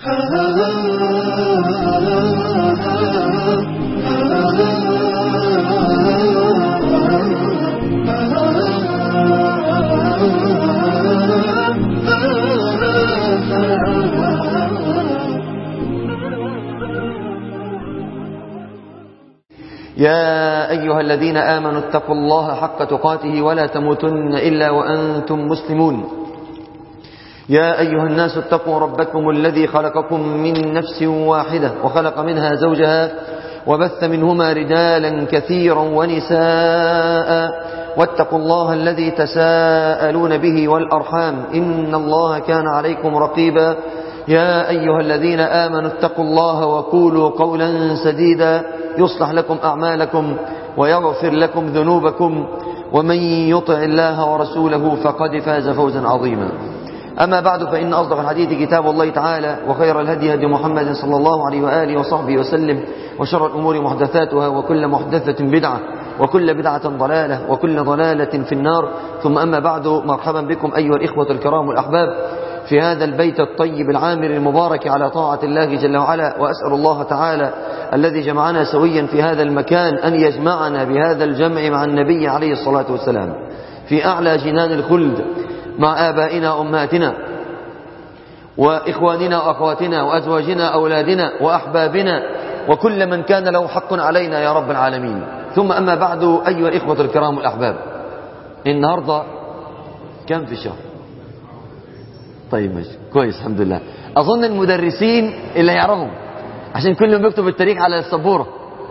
يا أيها الذين آمنوا اتقوا الله حق تقاته ولا تموتن إلا وأنتم مسلمون يا أيها الناس اتقوا ربكم الذي خلقكم من نفس واحدة وخلق منها زوجها وبث منهما رجالا كثيرا ونساء واتقوا الله الذي تساءلون به والأرحام إن الله كان عليكم رقيبا يا أيها الذين آمنوا اتقوا الله وقولوا قولا سديدا يصلح لكم أعمالكم ويغفر لكم ذنوبكم ومن يطع الله ورسوله فقد فاز فوزا عظيما أما بعد فإن أصدق الحديث كتاب الله تعالى وخير الهدي هدي محمد صلى الله عليه وآله وصحبه وسلم وشر الأمور محدثاتها وكل محدثة بدعة وكل بدعة ضلالة وكل ضلالة في النار ثم أما بعد مرحبا بكم أيها الإخوة الكرام والأحباب في هذا البيت الطيب العامر المبارك على طاعة الله جل وعلا وأسأل الله تعالى الذي جمعنا سويا في هذا المكان أن يجمعنا بهذا الجمع مع النبي عليه الصلاة والسلام في أعلى جنان الخلد مع آبائنا وأمهاتنا وإخواننا وأخواتنا وأزواجنا أولادنا وأحبابنا وكل من كان له حق علينا يا رب العالمين ثم أما بعد أيها الإخوة الكرام والأحباب النهاردة كم في الشهر طيب ماشي كويس الحمد لله أظن المدرسين اللي يعرفهم عشان كلهم بيكتب التاريخ على السبورة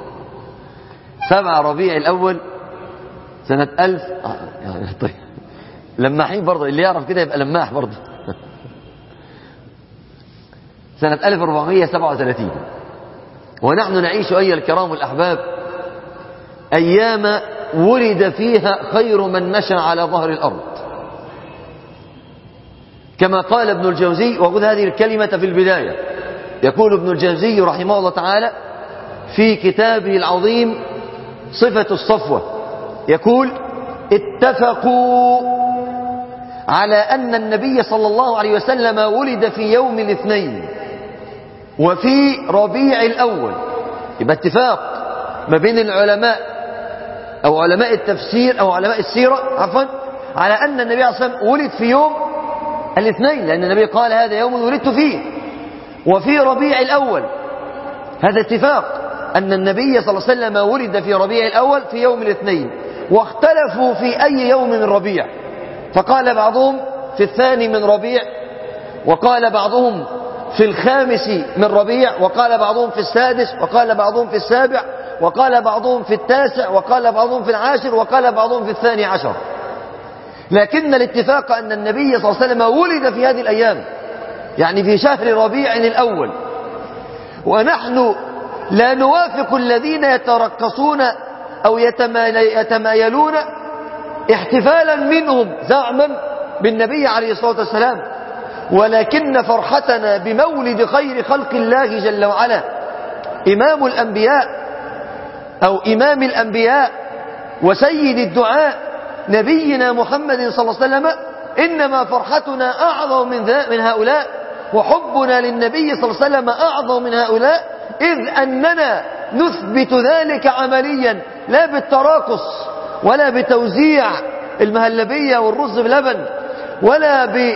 سبعة ربيع الأول سنة ألف آه يعني طيب لماحين برضه اللي يعرف كده يبقى لماح برضه سنة 1437 ونحن نعيش أيها الكرام الأحباب أيام ولد فيها خير من مشى على ظهر الأرض كما قال ابن الجوزي وخذ هذه الكلمة في البداية يقول ابن الجوزي رحمه الله تعالى في كتابه العظيم صفة الصفوة يقول اتفقوا على أن النبي صلى الله عليه وسلم ولد في يوم الاثنين وفي ربيع الأول يبقى اتفاق ما بين العلماء أو علماء التفسير أو علماء السيرة عفوا على أن النبي صلى الله عليه وسلم ولد في يوم الاثنين لأن النبي قال هذا يوم ولدت فيه وفي ربيع الأول هذا اتفاق أن النبي صلى الله عليه وسلم ولد في ربيع الأول في يوم الاثنين واختلفوا في أي يوم من ربيع فقال بعضهم في الثاني من ربيع وقال بعضهم في الخامس من ربيع وقال بعضهم في السادس وقال بعضهم في السابع وقال بعضهم في التاسع وقال بعضهم في العاشر وقال بعضهم في الثاني عشر لكن الاتفاق أن النبي صلى الله عليه وسلم ولد في هذه الأيام يعني في شهر ربيع الأول ونحن لا نوافق الذين يترقصون أو يتمايلون احتفالا منهم زعما بالنبي عليه الصلاة والسلام ولكن فرحتنا بمولد خير خلق الله جل وعلا إمام الأنبياء أو إمام الأنبياء وسيد الدعاء نبينا محمد صلى الله عليه وسلم إنما فرحتنا أعظم من, من هؤلاء وحبنا للنبي صلى الله عليه وسلم أعظم من هؤلاء إذ أننا نثبت ذلك عمليا لا بالتراقص ولا بتوزيع المهلبية والرز بلبن ولا ب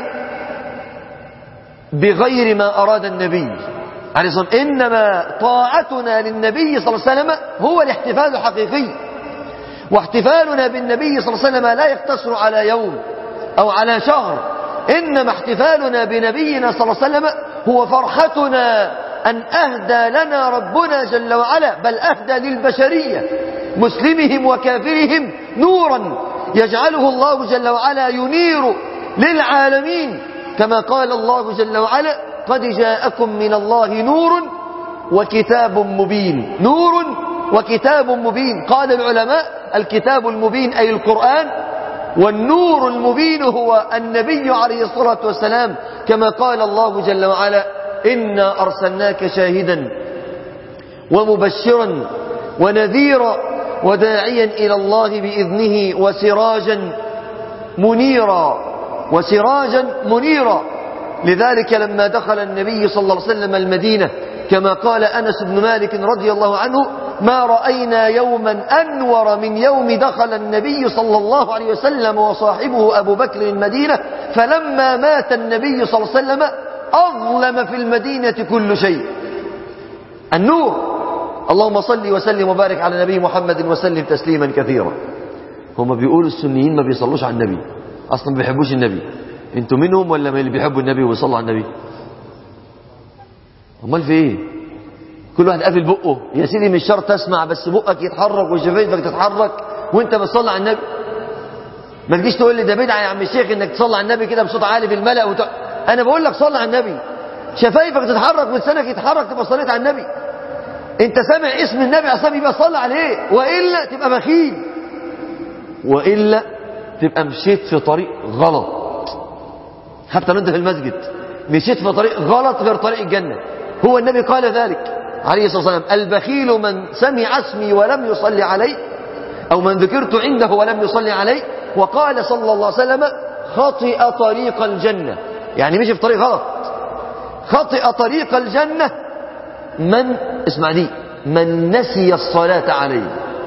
بغير ما أراد النبي عليه الصلاة والسلام إنما طاعتنا للنبي صلى الله عليه وسلم هو الاحتفال الحقيقي واحتفالنا بالنبي صلى الله عليه وسلم لا يقتصر على يوم أو على شهر إنما احتفالنا بنبينا صلى الله عليه وسلم هو فرحتنا أن أهدى لنا ربنا جل وعلا بل أهدى للبشرية مسلمهم وكافرهم نورا يجعله الله جل وعلا ينير للعالمين كما قال الله جل وعلا قد جاءكم من الله نور وكتاب مبين نور وكتاب مبين قال العلماء الكتاب المبين أي القرآن والنور المبين هو النبي عليه الصلاة والسلام كما قال الله جل وعلا إنا أرسلناك شاهدا ومبشرا ونذيرا وداعيا إلى الله بإذنه وسراجا منيرا وسراجا منيرا لذلك لما دخل النبي صلى الله عليه وسلم المدينة كما قال أنس بن مالك رضي الله عنه ما رأينا يوما أنور من يوم دخل النبي صلى الله عليه وسلم وصاحبه أبو بكر المدينة فلما مات النبي صلى الله عليه وسلم أظلم في المدينة كل شيء النور اللهم صل وسلم وبارك على نبي محمد وسلم تسليما كثيرا هم بيقولوا السنيين ما بيصلوش على النبي اصلا ما بيحبوش النبي انتوا منهم ولا من اللي بيحبوا النبي ويصلوا على النبي امال في ايه كل واحد قافل بقه يا سيدي مش شرط تسمع بس بقك يتحرك وشفايفك تتحرك وانت بتصلي على النبي ما تجيش تقول لي ده بدعه يا عم الشيخ انك تصلي على النبي كده بصوت عالي في الملأ وت... انا بقول لك صلي على النبي شفايفك تتحرك ولسانك يتحرك تبقى صليت على النبي انت سامع اسم النبي عصام يبقى صلى عليه والا تبقى بخيل والا تبقى مشيت في طريق غلط حتى لو انت في المسجد مشيت في طريق غلط غير طريق الجنه هو النبي قال ذلك عليه الصلاه والسلام البخيل من سمع اسمي ولم يصلي عليه او من ذكرت عنده ولم يصلي عليه وقال صلى الله عليه وسلم خطئ طريق الجنه يعني مشي في طريق غلط خطئ طريق الجنه من اسمع دي من نسي الصلاة عليه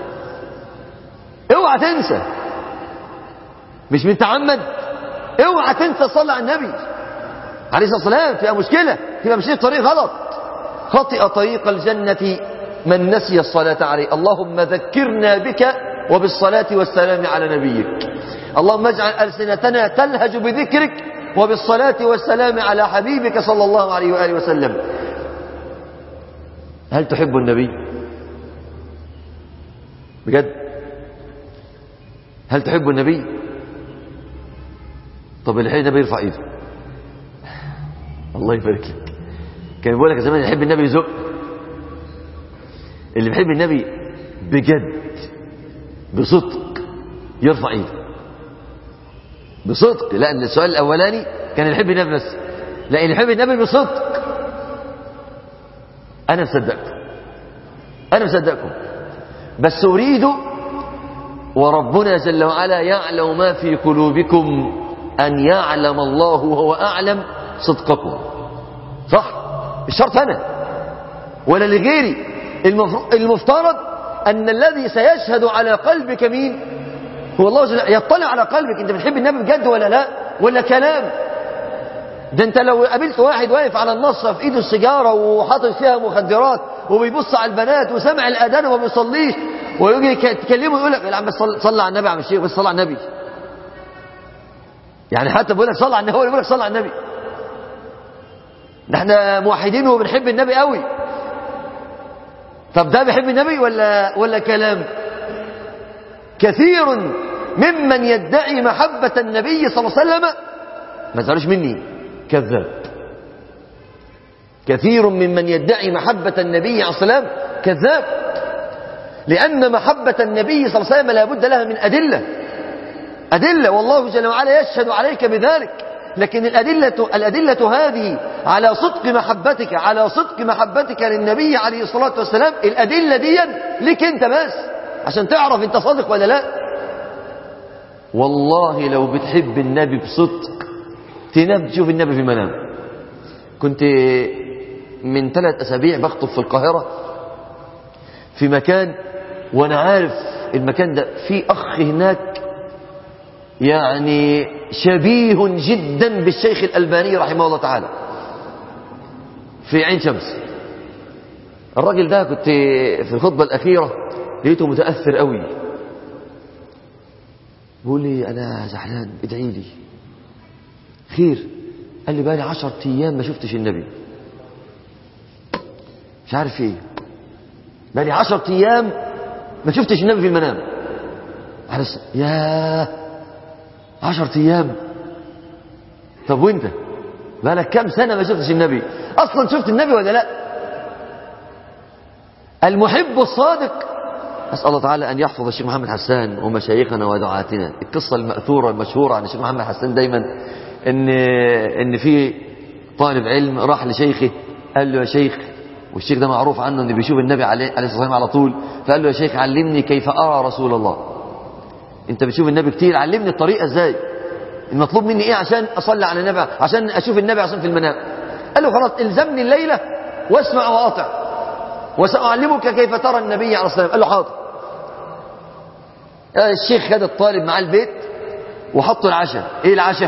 اوعى تنسى مش متعمد اوعى تنسى الصلاة على النبي عليه الصلاة والسلام فيها مشكلة تبقى مشيت طريق غلط خطئ طريق الجنة من نسي الصلاة عليه اللهم ذكرنا بك وبالصلاة والسلام على نبيك اللهم اجعل ألسنتنا تلهج بذكرك وبالصلاة والسلام على حبيبك صلى الله عليه وآله وسلم هل تحب النبي بجد هل تحب النبي طب اللي يحب النبي يرفع ايده الله يبارك لك كان بيقول لك زمان اللي يحب النبي يزق اللي بيحب النبي بجد بصدق يرفع ايده بصدق لان السؤال الاولاني كان اللي يحب النبي بس لا اللي يحب النبي بصدق أنا مصدقكم أنا مصدقكم بس أريد وربنا جل وعلا يعلم ما في قلوبكم أن يعلم الله وهو أعلم صدقكم صح مش شرط أنا ولا لغيري المفترض أن الذي سيشهد على قلبك مين هو الله جل يطلع على قلبك أنت بتحب النبي بجد ولا لا ولا كلام ده انت لو قابلت واحد واقف على النصة في ايده السيجارة وحاطط فيها مخدرات وبيبص على البنات وسمع الاذان وما بيصليش ويجي تكلمه يقول لك يا عم بس صلى على النبي يا عم الشيخ بس صلى على النبي يعني حتى بيقول لك صلى على النبي هو يقول لك صلى على النبي ده احنا موحدين وبنحب النبي قوي طب ده بيحب النبي ولا ولا كلام كثير ممن يدعي محبة النبي صلى الله عليه وسلم ما تزعلوش مني كذاب كثير ممن يدعي محبة النبي عليه الصلاة والسلام كذاب لأن محبة النبي صلى الله عليه وسلم لا بد لها من أدلة أدلة والله جل وعلا يشهد عليك بذلك لكن الأدلة, الأدلة هذه على صدق محبتك على صدق محبتك للنبي عليه الصلاة والسلام الأدلة دي لك أنت بس عشان تعرف أنت صادق ولا لا والله لو بتحب النبي بصدق تنام تشوف النبي في المنام كنت من ثلاث أسابيع بخطب في القاهرة في مكان وأنا عارف المكان ده في أخ هناك يعني شبيه جدا بالشيخ الألباني رحمه الله تعالى في عين شمس الراجل ده كنت في الخطبة الأخيرة لقيته متأثر قوي بيقول لي أنا زعلان ادعي لي خير قال لي بقى لي 10 أيام ما شفتش النبي مش عارف ايه بقى لي 10 أيام ما شفتش النبي في المنام حرس يا 10 أيام طب وانت بقى لك كام سنة ما شفتش النبي أصلا شفت النبي ولا لا المحب الصادق أسأل الله تعالى أن يحفظ الشيخ محمد حسان ومشايخنا ودعاتنا القصة المأثورة المشهورة عن الشيخ محمد حسان دايما إن إن في طالب علم راح لشيخه قال له يا شيخ والشيخ ده معروف عنه إنه بيشوف النبي عليه عليه الصلاة والسلام على طول فقال له يا شيخ علمني كيف أرى رسول الله أنت بتشوف النبي كتير علمني الطريقة إزاي المطلوب مني ايه عشان اصلي على النبي عشان اشوف النبي عشان في المنام قال له خلاص الزمني الليله واسمع واطع وساعلمك كيف ترى النبي عليه الصلاه والسلام قال له حاضر الشيخ خد الطالب معاه البيت وحطوا العشاء ايه العشاء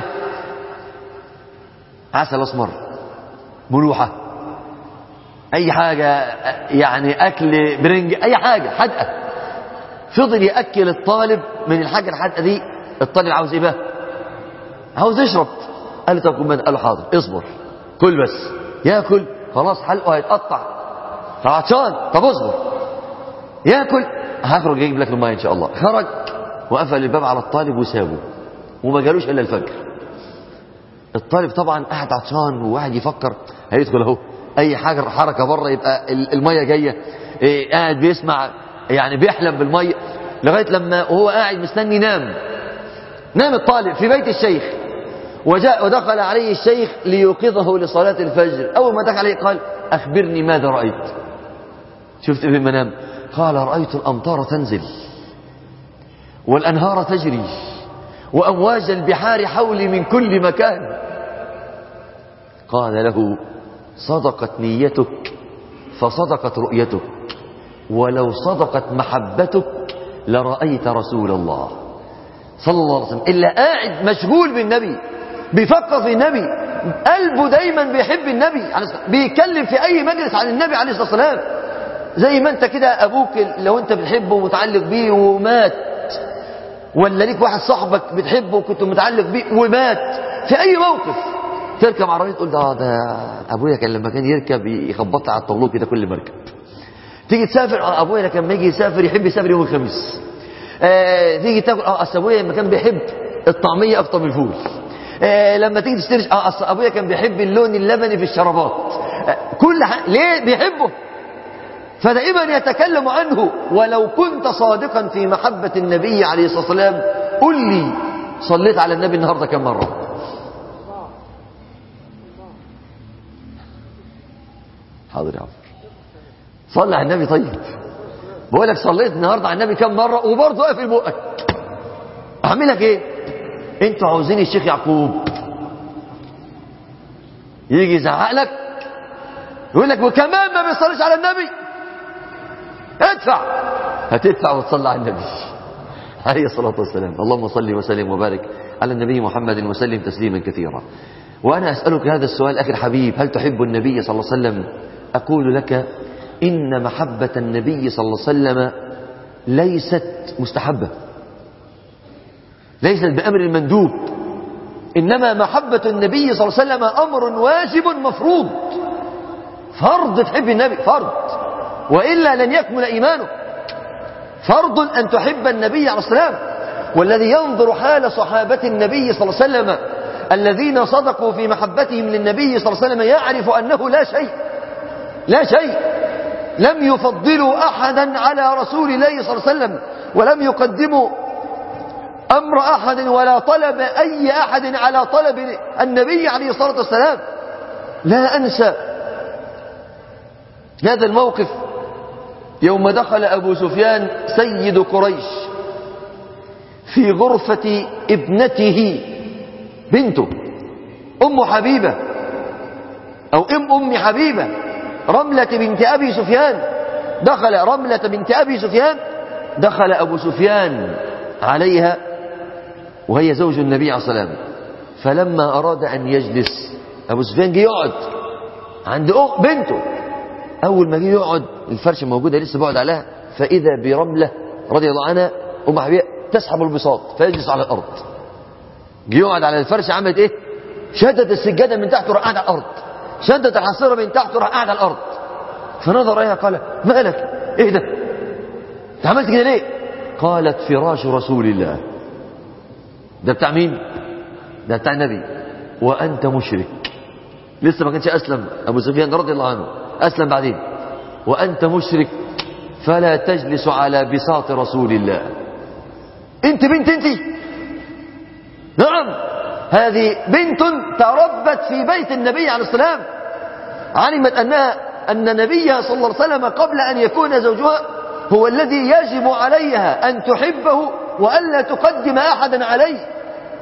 عسل اسمر ملوحه اي حاجه يعني اكل برنج اي حاجه حدقه فضل ياكل الطالب من الحاجه الحدقه دي الطالب عاوز ايه بقى عاوز يشرب قال له طب قال له حاضر اصبر كل بس ياكل خلاص حلقه هيتقطع طب عطشان طب اصبر ياكل هخرج اجيب لك الميه ان شاء الله خرج وقفل الباب على الطالب وسابه وما جالوش الا الفجر الطالب طبعا قاعد عطشان وواحد يفكر هيدخل اهو اي حاجه حركه بره يبقى الميه جايه إيه قاعد بيسمع يعني بيحلم بالميه لغايه لما وهو قاعد مستني نام نام الطالب في بيت الشيخ وجاء ودخل عليه الشيخ ليوقظه لصلاة الفجر أول ما دخل عليه قال أخبرني ماذا رأيت شفت في المنام قال رأيت الأمطار تنزل والأنهار تجري وأمواج البحار حولي من كل مكان قال له صدقت نيتك فصدقت رؤيتك ولو صدقت محبتك لرأيت رسول الله صلى الله عليه وسلم إلا قاعد مشغول بالنبي بيفكر في النبي قلبه دايما بيحب النبي بيتكلم في أي مجلس عن النبي عليه الصلاة والسلام زي ما انت كده أبوك لو انت بتحبه ومتعلق بيه ومات ولا ليك واحد صاحبك بتحبه وكنت متعلق بيه ومات في أي موقف تركب عربية تقول ده ده أبويا كان لما كان يركب يخبط على الطاولة كده كل مركب تيجي تسافر ابويا كان لما يجي يسافر يحب يسافر يوم الخميس آه تيجي تاكل اه اصل ابويا لما كان بيحب الطعميه اكتر من الفول آه لما تيجي تشتري اه اصل ابويا كان بيحب اللون اللبني في الشرابات آه كل ح... ليه بيحبه فدائما يتكلم عنه ولو كنت صادقا في محبة النبي عليه الصلاة والسلام قل لي صليت على النبي النهاردة كم مرة حاضر يا عمر صلى على النبي طيب بقول لك صليت النهارده على النبي كم مره وبرضه قافل بقك اعمل لك ايه انتوا عاوزين الشيخ يعقوب يجي يزعق لك يقول لك وكمان ما بيصليش على النبي ادفع هتدفع وتصلي على النبي عليه الصلاه والسلام اللهم صل وسلم وبارك على النبي محمد وسلم تسليما كثيرا وانا اسالك هذا السؤال اخي الحبيب هل تحب النبي صلى الله عليه وسلم اقول لك إن محبة النبي صلى الله عليه وسلم ليست مستحبة ليست بأمر المندوب إنما محبة النبي صلى الله عليه وسلم أمر واجب مفروض فرض تحب النبي فرض وإلا لن يكمل إيمانك فرض أن تحب النبي عليه السلام والذي ينظر حال صحابة النبي صلى الله عليه وسلم الذين صدقوا في محبتهم للنبي صلى الله عليه وسلم يعرف أنه لا شيء لا شيء لم يفضلوا أحدا على رسول الله صلى الله عليه وسلم ولم يقدموا أمر أحد ولا طلب أي أحد على طلب النبي عليه الصلاة والسلام لا أنسى هذا الموقف يوم دخل أبو سفيان سيد قريش في غرفة ابنته بنته أم حبيبة أو أم أم حبيبة رملة بنت أبي سفيان دخل رملة بنت أبي سفيان دخل أبو سفيان عليها وهي زوج النبي عليه الصلاة والسلام فلما أراد أن يجلس أبو سفيان جه يقعد عند بنته أول ما جه يقعد الفرش موجودة لسه بقعد عليها فإذا برملة رضي الله عنها أم حبيبة تسحب البساط فيجلس على الأرض جه يقعد على الفرش عملت إيه شدت السجادة من تحت وراح قاعد على الأرض شدت الحصيرة من تحت وراح قاعد على الأرض فنظر إليها قال مالك إيه ده انت عملت كده ليه قالت فراش رسول الله ده بتاع مين ده بتاع النبي وأنت مشرك لسه ما كانش أسلم أبو سفيان رضي الله عنه أسلم بعدين وأنت مشرك فلا تجلس على بساط رسول الله انت بنت انت نعم هذه بنت تربت في بيت النبي عليه السلام علمت أنها أن نبيها صلى الله عليه وسلم قبل أن يكون زوجها هو الذي يجب عليها أن تحبه وألا تقدم أحدا عليه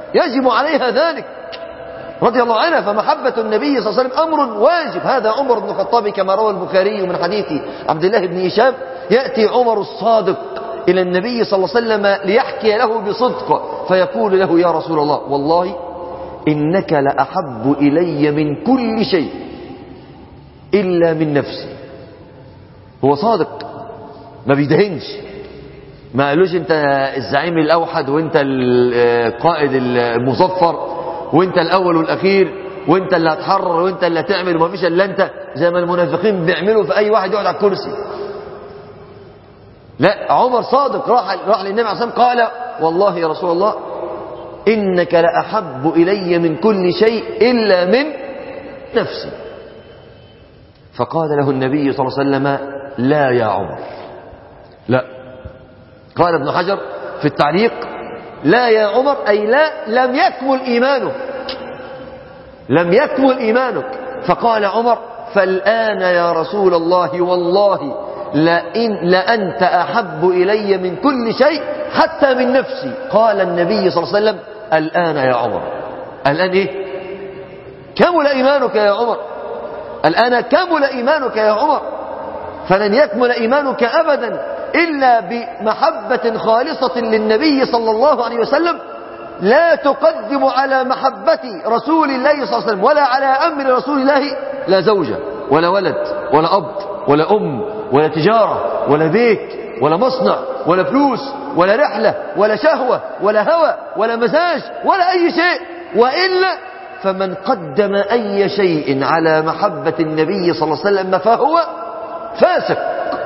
يجب عليها ذلك رضي الله عنها فمحبة النبي صلى الله عليه وسلم أمر واجب هذا عمر بن الخطاب كما روى البخاري من حديث عبد الله بن هشام يأتي عمر الصادق إلى النبي صلى الله عليه وسلم ليحكي له بصدق فيقول له يا رسول الله والله إنك لأحب إلي من كل شيء إلا من نفسي هو صادق ما بيدهنش ما قالوش انت الزعيم الاوحد وانت القائد المظفر وانت الاول والاخير وانت اللي هتحرر وانت اللي هتعمل وما فيش الا انت زي ما المنافقين بيعملوا في اي واحد يقعد على الكرسي لا عمر صادق راح راح للنبي عليه الصلاه والسلام قال والله يا رسول الله انك لاحب الي من كل شيء الا من نفسي فقال له النبي صلى الله عليه وسلم لا يا عمر لا قال ابن حجر في التعليق لا يا عمر أي لا لم يكمل إيمانك لم يكمل إيمانك فقال عمر فالآن يا رسول الله والله لئن لأنت أحب إلي من كل شيء حتى من نفسي قال النبي صلى الله عليه وسلم الآن يا عمر الآن إيه كمل إيمانك يا عمر الآن كمل إيمانك يا عمر فلن يكمل إيمانك أبدا إلا بمحبة خالصة للنبي صلى الله عليه وسلم لا تقدم على محبة رسول الله صلى الله عليه وسلم ولا على أمر رسول الله لا زوجة ولا ولد ولا أب ولا أم ولا تجارة ولا بيت ولا مصنع ولا فلوس ولا رحلة ولا شهوة ولا هوى ولا مزاج ولا أي شيء وإلا فمن قدم أي شيء على محبة النبي صلى الله عليه وسلم فهو فاسق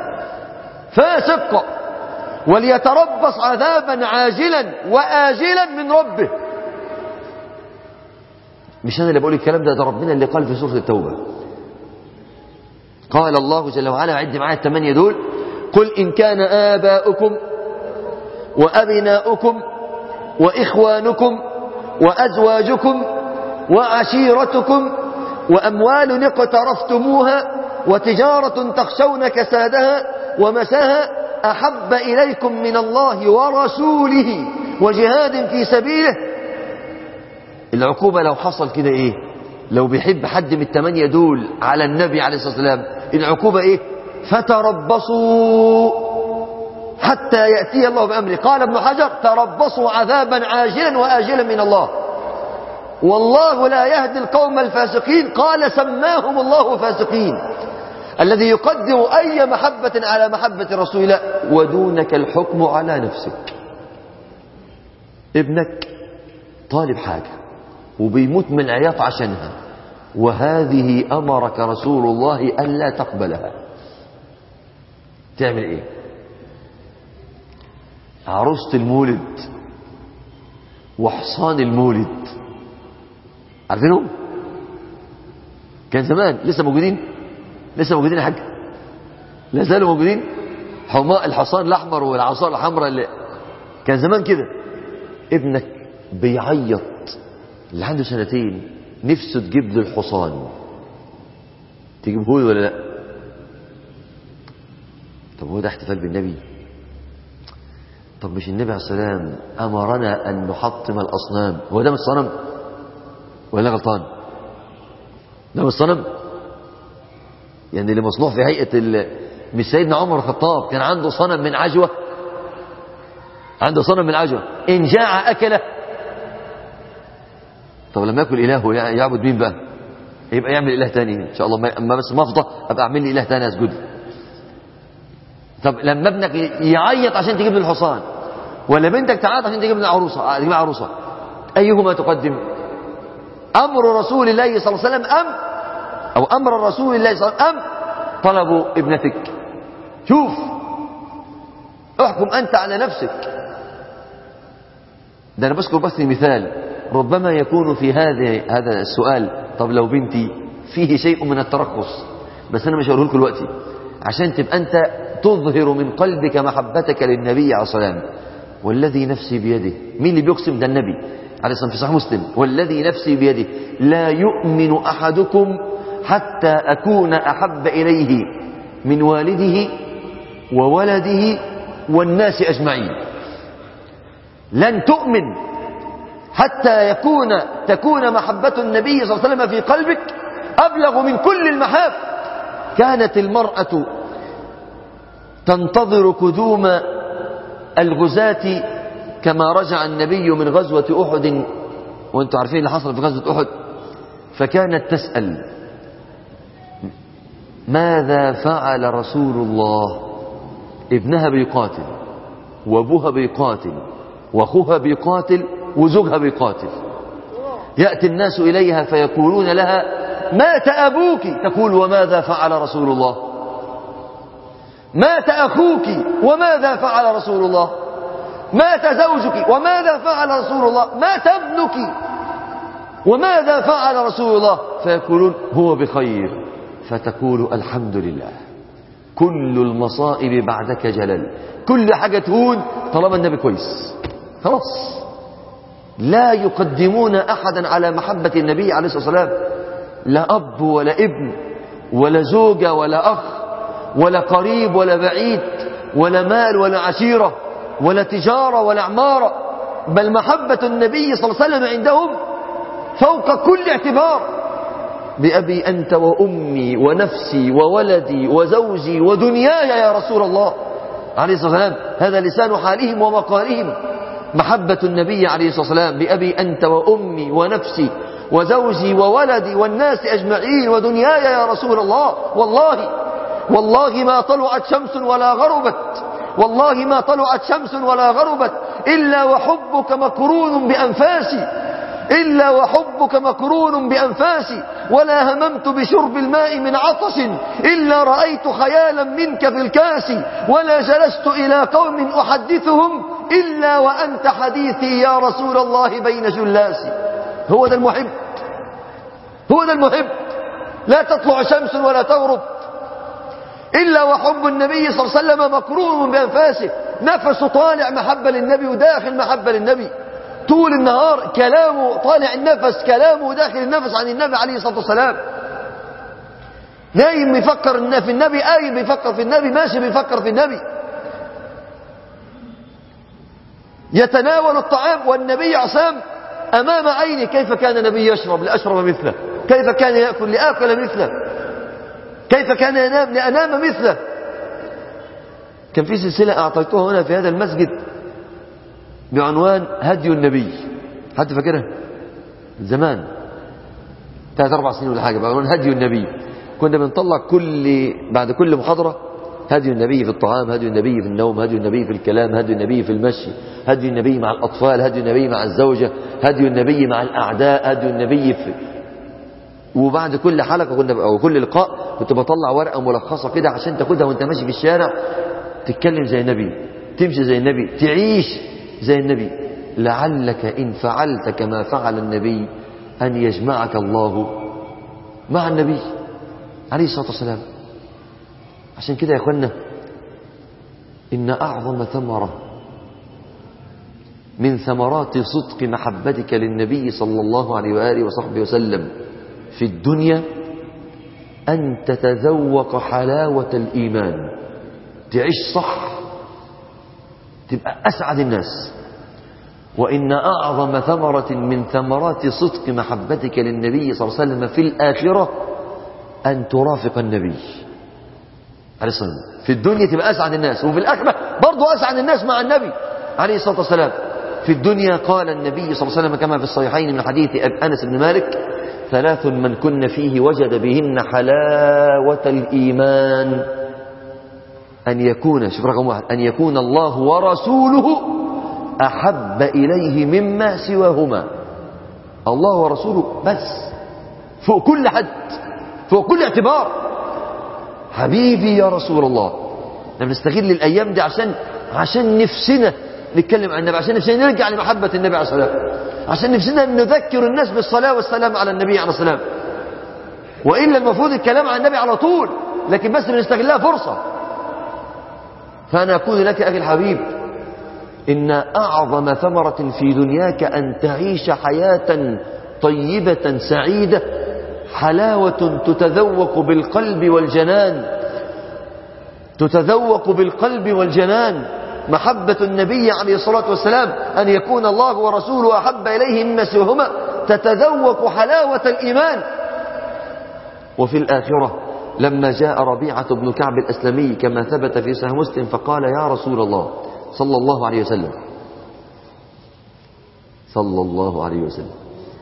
فاسق وليتربص عذابا عاجلا وآجلا من ربه مش أنا اللي بقول الكلام ده ده ربنا اللي قال في سورة التوبة قال الله جل وعلا عد معايا الثمانية دول قل إن كان آباؤكم وأبناؤكم وإخوانكم وأزواجكم وعشيرتكم وأموال اقترفتموها وتجارة تخشون كسادها ومساها أحب إليكم من الله ورسوله وجهاد في سبيله العقوبة لو حصل كده إيه لو بيحب حد من الثمانية دول على النبي عليه الصلاة والسلام العقوبة إيه فتربصوا حتى يأتي الله بأمره قال ابن حجر تربصوا عذابا عاجلا وآجلا من الله والله لا يهدي القوم الفاسقين قال سماهم الله فاسقين الذي يقدم أي محبة على محبة رسول الله ودونك الحكم على نفسك ابنك طالب حاجة وبيموت من العياط عشانها وهذه أمرك رسول الله ألا تقبلها تعمل ايه عروسة المولد وحصان المولد عارفينهم كان زمان لسه موجودين لسه موجودين يا حاج لا زالوا موجودين حماء الحصان الاحمر والعصا الحمراء اللي كان زمان كده ابنك بيعيط اللي عنده سنتين نفسه تجيب له الحصان تجيبه له ولا لا طب هو ده احتفال بالنبي طب مش النبي عليه السلام امرنا ان نحطم الاصنام هو ده مش صنم ولا غلطان ده مش صنم يعني اللي مصنوع في هيئه ال... مش سيدنا عمر الخطاب كان عنده صنم من عجوه عنده صنم من عجوه ان جاع اكله طب لما ياكل اله يعبد مين بقى يبقى يعمل اله تاني ان شاء الله اما بس ما افضى ابقى اعمل لي اله تاني اسجد طب لما ابنك يعيط عشان تجيب له الحصان ولا بنتك تعيط عشان تجيب له عروسه تجيب عروسه ايهما تقدم امر رسول الله صلى الله عليه وسلم ام او امر رسول الله صلى الله عليه وسلم ام طلب ابنتك شوف احكم انت على نفسك ده انا بذكر بس مثال ربما يكون في هذا هذا السؤال طب لو بنتي فيه شيء من الترخص بس انا مش هقوله لكم دلوقتي عشان تبقى انت تظهر من قلبك محبتك للنبي عليه الصلاه والسلام والذي نفسي بيده مين اللي بيقسم ده النبي عليه الصلاه والسلام في صحيح مسلم والذي نفسي بيده لا يؤمن احدكم حتى اكون احب اليه من والده وولده والناس اجمعين لن تؤمن حتى يكون تكون محبة النبي صلى الله عليه وسلم في قلبك أبلغ من كل المحاب كانت المرأة تنتظر قدوم الغزاة كما رجع النبي من غزوة أحد وانتم عارفين اللي حصل في غزوة أحد فكانت تسأل ماذا فعل رسول الله ابنها بيقاتل وابوها بيقاتل واخوها بيقاتل وزوجها بيقاتل يأتي الناس إليها فيقولون لها مات أبوك تقول وماذا فعل رسول الله مات أخوك وماذا فعل رسول الله مات زوجك وماذا فعل رسول الله مات ابنك وماذا فعل رسول الله فيقولون هو بخير فتقول الحمد لله كل المصائب بعدك جلل كل حاجة تهون طالما النبي كويس خلاص لا يقدمون أحدا على محبة النبي عليه الصلاة والسلام لا أب ولا ابن ولا زوجة ولا أخ ولا قريب ولا بعيد ولا مال ولا عشيرة ولا تجارة ولا عمارة بل محبة النبي صلى الله عليه وسلم عندهم فوق كل اعتبار بأبي أنت وأمي ونفسي وولدي وزوجي ودنياي يا رسول الله عليه الصلاة والسلام هذا لسان حالهم ومقالهم محبة النبي عليه الصلاة والسلام بأبي أنت وأمي ونفسي وزوجي وولدي والناس أجمعين ودنياي يا رسول الله والله والله ما طلعت شمس ولا غربت والله ما طلعت شمس ولا غربت إلا وحبك مقرون بأنفاسي إلا وحبك مقرون بأنفاسي ولا هممت بشرب الماء من عطش إلا رأيت خيالا منك في الكاس ولا جلست إلى قوم أحدثهم إلا وأنت حديثي يا رسول الله بين جلاسي هو ده المحب هو ده المحب لا تطلع شمس ولا تغرب إلا وحب النبي صلى الله عليه وسلم مقرون بأنفاسه نفسه طالع محبة للنبي وداخل محبة للنبي طول النهار كلامه طالع النفس كلامه داخل النفس عن النبي عليه الصلاة والسلام نايم بيفكر في النبي قايم بيفكر في النبي ماشي بيفكر في النبي يتناول الطعام والنبي عصام أمام عيني كيف كان النبي يشرب لأشرب مثله كيف كان يأكل لآكل مثله كيف كان ينام لأنام مثله كان في سلسلة أعطيتها هنا في هذا المسجد بعنوان هدي النبي حد فاكرها زمان ثلاث أربع سنين ولا حاجة بعنوان هدي النبي كنا بنطلع كل بعد كل محاضرة هدي النبي في الطعام هدي النبي في النوم هدي النبي في الكلام هدي النبي في المشي هدي النبي مع الأطفال هدي النبي مع الزوجة هدي النبي مع الأعداء هدي النبي في وبعد كل حلقة كنا أو كل لقاء كنت بطلع ورقة ملخصة كده عشان تاخدها وانت ماشي في الشارع تتكلم زي النبي تمشي زي النبي تعيش زي النبي لعلك إن فعلت كما فعل النبي أن يجمعك الله مع النبي عليه الصلاة والسلام عشان كده يا أخوانا إن أعظم ثمرة من ثمرات صدق محبتك للنبي صلى الله عليه وآله وصحبه وسلم في الدنيا أن تتذوق حلاوة الإيمان تعيش صح تبقى أسعد الناس وإن أعظم ثمرة من ثمرات صدق محبتك للنبي صلى الله عليه وسلم في الآخرة أن ترافق النبي عليه الصلاة والسلام في الدنيا تبقى أسعد الناس وفي الآخرة برضو أسعد الناس مع النبي عليه الصلاة والسلام في الدنيا قال النبي صلى الله عليه وسلم كما في الصحيحين من حديث أنس بن مالك ثلاث من كن فيه وجد بهن حلاوة الإيمان أن يكون شوف رقم واحد أن يكون الله ورسوله أحب إليه مما سواهما الله ورسوله بس فوق كل حد فوق كل اعتبار حبيبي يا رسول الله احنا بنستغل الأيام دي عشان عشان نفسنا نتكلم عن النبي عشان نفسنا نرجع لمحبة النبي عليه الصلاة والسلام عشان نفسنا نذكر الناس بالصلاة والسلام على النبي عليه الصلاة والسلام وإلا المفروض الكلام عن النبي على طول لكن بس بنستغلها فرصة فأنا أقول لك أخي الحبيب إن أعظم ثمرة في دنياك أن تعيش حياة طيبة سعيدة حلاوة تتذوق بالقلب والجنان تتذوق بالقلب والجنان محبة النبي عليه الصلاة والسلام أن يكون الله ورسوله أحب إليه مما سواهما تتذوق حلاوة الإيمان وفي الآخرة لما جاء ربيعة بن كعب الأسلمي كما ثبت في صحيح مسلم فقال يا رسول الله صلى الله عليه وسلم صلى الله عليه وسلم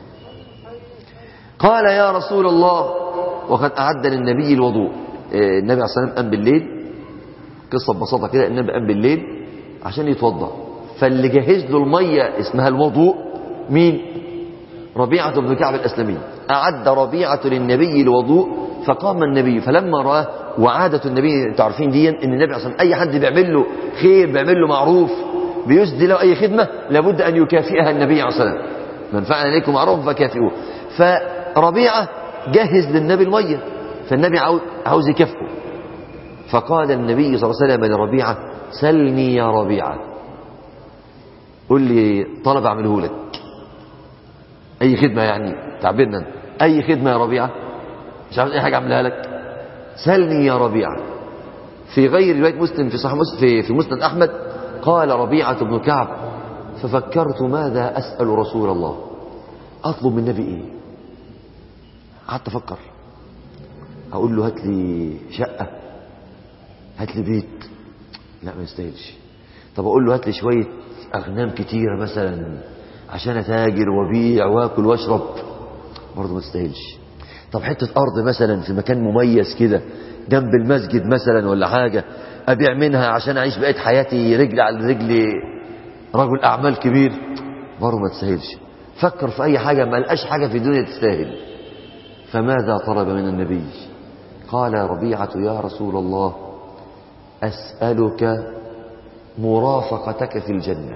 قال يا رسول الله وقد أعد للنبي الوضوء إيه، النبي عليه الصلاة والسلام قام بالليل قصة ببساطة كده النبي قام بالليل عشان يتوضأ فاللي جهز له المية اسمها الوضوء مين ربيعة بن كعب الأسلمي أعد ربيعة للنبي الوضوء فقام النبي فلما رآه وعادة النبي انتوا عارفين دي ان النبي اصلا اي حد بيعمل له خير بيعمل له معروف بيسدي له اي خدمه لابد ان يكافئها النبي عليه الصلاه والسلام من فعل عليكم معروف فكافئوه فربيعه جهز للنبي الميه فالنبي عاوز- عاوز يكافئه فقال النبي صلى الله عليه وسلم لربيعه سلني يا ربيعه قل لي طلب اعمله لك اي خدمه يعني تعبيرنا اي خدمه يا ربيعه مش عاوز اي حاجه اعملها لك سلني يا ربيعه في غير روايه مسلم في صحيح مسلم في, في مسند احمد قال ربيعه بن كعب ففكرت ماذا اسال رسول الله اطلب من النبي ايه قعدت افكر اقول له هات لي شقه هات لي بيت لا ما يستاهلش طب اقول له هات لي شويه اغنام كتيره مثلا عشان اتاجر وابيع واكل واشرب برضه ما تستاهلش طب حته ارض مثلا في مكان مميز كده جنب المسجد مثلا ولا حاجه ابيع منها عشان اعيش بقيه حياتي رجل على رجل رجل اعمال كبير برضه ما تستاهلش فكر في اي حاجه ما لقاش حاجه في الدنيا تستاهل فماذا طلب من النبي قال ربيعه يا رسول الله اسالك مرافقتك في الجنه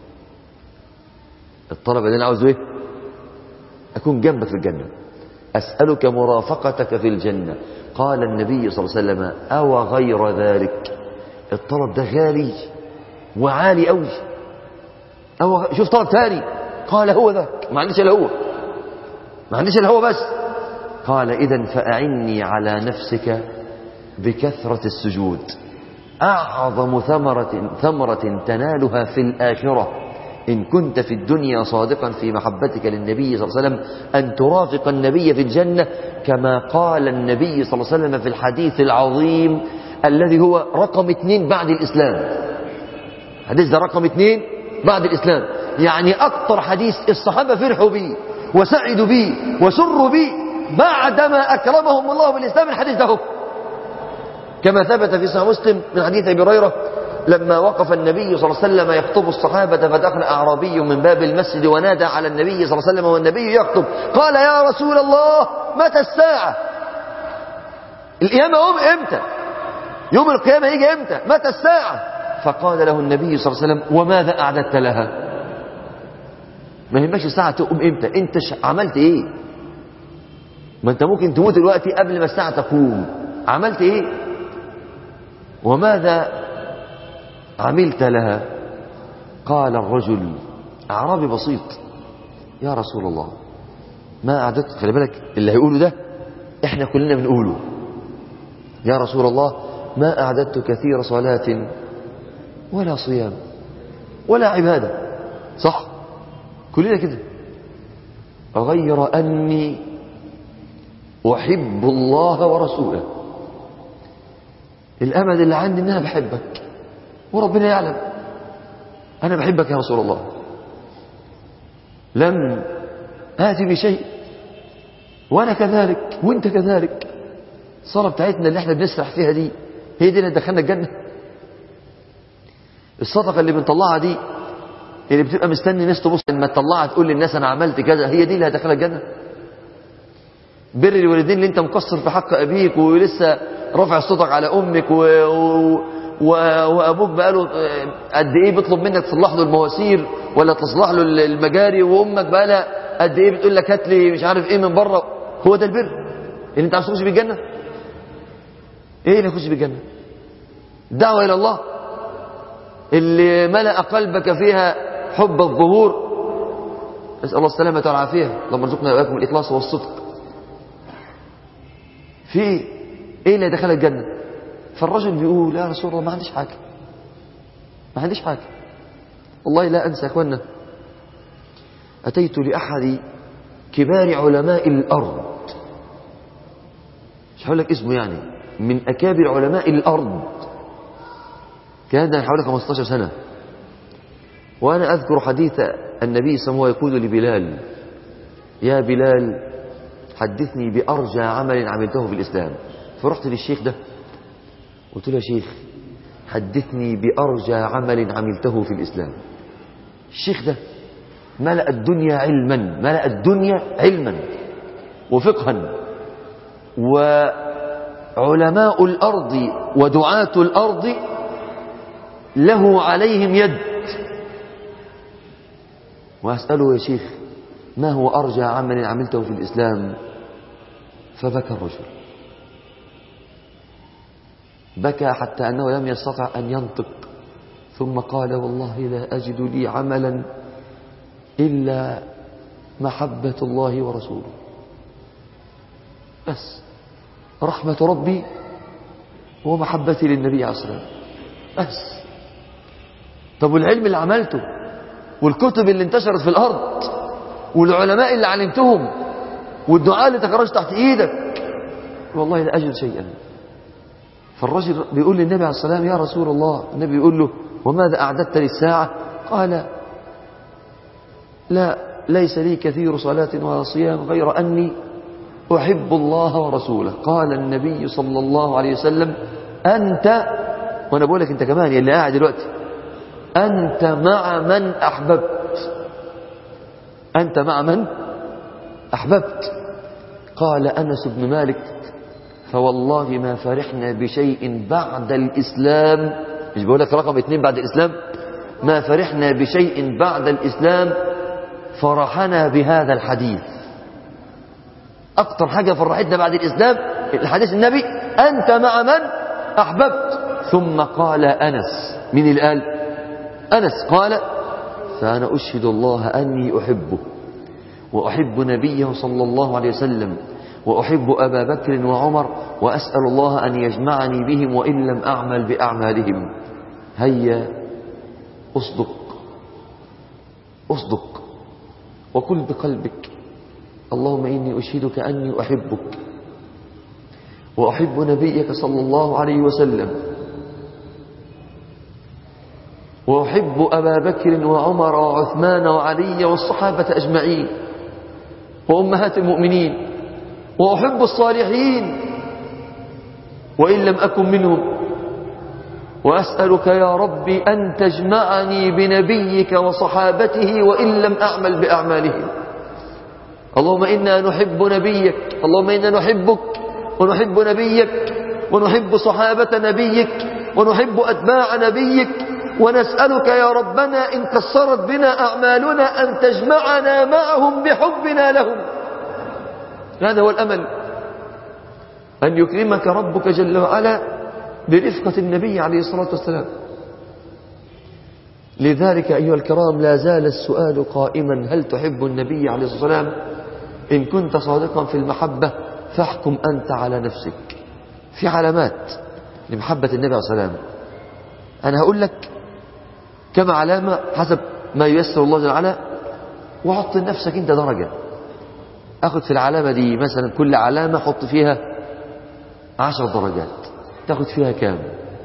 الطلب اللي انا عاوزه ايه اكون جنبك في الجنه اسالك مرافقتك في الجنه قال النبي صلى الله عليه وسلم او غير ذلك الطلب ده غالي وعالي قوي او غ- شوف طلب تاني قال هو ذاك ما عنديش الا هو ما عنديش الا هو بس قال اذا فاعني على نفسك بكثره السجود اعظم ثمره ثمره تنالها في الاخره إن كنت في الدنيا صادقا في محبتك للنبي صلى الله عليه وسلم أن ترافق النبي في الجنة كما قال النبي صلى الله عليه وسلم في الحديث العظيم الذي هو رقم اثنين بعد الإسلام حديث ده رقم اثنين بعد الإسلام يعني أكثر حديث الصحابة فرحوا به وسعدوا به وسروا به بعدما أكرمهم الله بالإسلام الحديث ده هو. كما ثبت في صحيح مسلم من حديث ابي هريره لما وقف النبي صلى الله عليه وسلم يخطب الصحابه فدخل اعرابي من باب المسجد ونادى على النبي صلى الله عليه وسلم والنبي يخطب قال يا رسول الله متى الساعه القيامه يوم امتى يوم القيامه يجي امتى متى الساعه فقال له النبي صلى الله عليه وسلم وماذا اعددت لها ما يهمكش الساعه تقوم امتى انت ش- عملت ايه ما انت ممكن تموت دلوقتي قبل ما الساعه تقوم عملت ايه وماذا عملت لها قال الرجل أعرابي بسيط يا رسول الله ما أعددت خلي بالك اللي هيقوله ده احنا كلنا بنقوله يا رسول الله ما أعددت كثير صلاة ولا صيام ولا عبادة صح كلنا كده غير أني أحب الله ورسوله الأمل اللي عندي إن أنا بحبك وربنا يعلم أنا بحبك يا رسول الله لم آتي بشيء وأنا كذلك وأنت كذلك الصلاة بتاعتنا اللي احنا بنسرح فيها دي هي دي اللي دخلنا الجنة الصدقة اللي بنطلعها دي اللي بتبقى مستني الناس تبص لما تطلعها تقول للناس أنا عملت كذا هي دي اللي هتدخلها الجنة بر الوالدين اللي انت مقصر في حق ابيك ولسه رافع صوتك على امك و... و... و... وابوك بقاله آه، قد ايه بيطلب منك تصلح له المواسير ولا تصلح له المجاري وامك بقالها قد ايه بتقول لك هات لي مش عارف ايه من بره هو ده البر اللي انت عاوز تخش بيه الجنه ايه اللي يخش بيه الجنه دعوه الى الله اللي ملأ قلبك فيها حب الظهور نسأل الله السلامة والعافية اللهم ارزقنا وإياكم الإخلاص والصدق في ايه اللي دخل الجنة فالرجل بيقول يا رسول الله ما عنديش حاجة ما عنديش حاجة والله لا أنسى يا أخوانا أتيت لأحد كبار علماء الأرض مش هقول لك اسمه يعني من أكابر علماء الأرض كان ده حوالي 15 سنة وأنا أذكر حديث النبي صلى الله عليه وسلم يقول لبلال يا بلال حدثني بأرجى عمل عملته في الإسلام فرحت للشيخ ده قلت له يا شيخ حدثني بأرجى عمل عملته في الإسلام الشيخ ده ملأ الدنيا علما ملأ الدنيا علما وفقها وعلماء الأرض ودعاة الأرض له عليهم يد وأسأله يا شيخ ما هو أرجى عمل عملته في الإسلام فبكى الرجل بكى حتى أنه لم يستطع أن ينطق ثم قال والله لا أجد لي عملا إلا محبة الله ورسوله بس رحمة ربي ومحبتي للنبي عليه الصلاة والسلام بس طب والعلم اللي عملته والكتب اللي انتشرت في الأرض والعلماء اللي علمتهم والدعاء اللي تخرج تحت ايدك والله لا أجد شيئا فالرجل بيقول للنبي عليه الصلاة والسلام يا رسول الله النبي يقول له وماذا أعددت للساعة قال لا ليس لي كثير صلاة ولا صيام غير أني أحب الله ورسوله قال النبي صلى الله عليه وسلم أنت وأنا بقول لك أنت كمان يا اللي قاعد دلوقتي أنت مع من أحببت أنت مع من أحببت قال أنس بن مالك فوالله ما فرحنا بشيء بعد الإسلام مش بقول لك رقم اثنين بعد الإسلام ما فرحنا بشيء بعد الإسلام فرحنا بهذا الحديث أكثر حاجة فرحتنا بعد الإسلام الحديث النبي أنت مع من أحببت ثم قال أنس من اللي قال أنس قال فأنا أشهد الله أني أحبه وأحب نبيه صلى الله عليه وسلم وأحب أبا بكر وعمر وأسأل الله أن يجمعني بهم وإن لم أعمل بأعمالهم هيا أصدق أصدق وقل بقلبك اللهم إني أشهدك أني أحبك وأحب نبيك صلى الله عليه وسلم وأحب أبا بكر وعمر وعثمان وعلي والصحابة أجمعين وأمهات المؤمنين وأحب الصالحين وإن لم أكن منهم وأسألك يا رب أن تجمعني بنبيك وصحابته وإن لم أعمل بأعمالهم اللهم إنا نحب نبيك اللهم إنا نحبك ونحب نبيك ونحب صحابة نبيك ونحب أتباع نبيك ونسألك يا ربنا إن كسرت بنا أعمالنا أن تجمعنا معهم بحبنا لهم هذا هو الأمل أن يكرمك ربك جل وعلا برفقة النبي عليه الصلاة والسلام لذلك أيها الكرام لا زال السؤال قائما هل تحب النبي عليه الصلاة والسلام إن كنت صادقا في المحبة فاحكم أنت على نفسك في علامات لمحبة النبي عليه الصلاة والسلام أنا هقول لك كما علامة حسب ما ييسر الله جل وعلا وحط لنفسك أنت درجة أخذ في العلامة دي مثلا كل علامة حط فيها عشر درجات تاخد فيها كام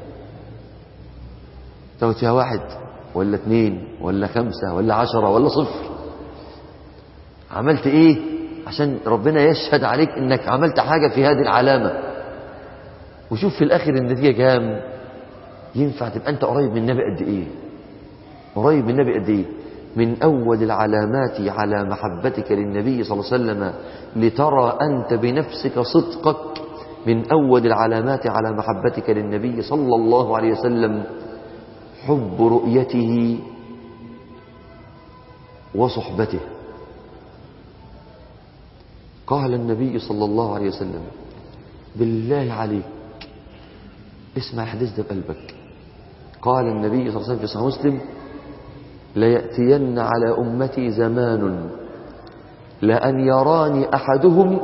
تاخد فيها واحد ولا اثنين ولا خمسة ولا عشرة ولا صفر عملت ايه عشان ربنا يشهد عليك انك عملت حاجة في هذه العلامة وشوف في الاخر النتيجة كام ينفع تبقى انت قريب من النبي قد ايه قريب من النبي قد ايه من اول العلامات على محبتك للنبي صلى الله عليه وسلم لترى انت بنفسك صدقك من أول العلامات على محبتك للنبي صلى الله عليه وسلم حب رؤيته وصحبته قال النبي صلى الله عليه وسلم بالله عليك اسمع الحديث ده بقلبك قال النبي صلى الله عليه وسلم في صحيح مسلم ليأتين على أمتي زمان لأن يراني أحدهم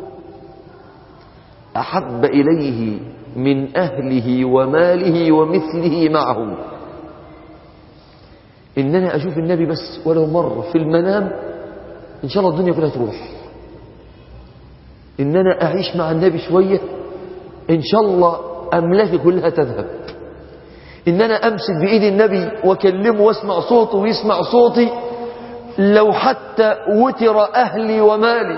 أحب إليه من أهله وماله ومثله معهم إن أنا أشوف النبي بس ولو مرة في المنام إن شاء الله الدنيا كلها تروح إن أنا أعيش مع النبي شوية إن شاء الله أملاكي كلها تذهب إن أنا أمسك بإيد النبي وأكلمه واسمع صوته ويسمع صوتي لو حتى وتر أهلي ومالي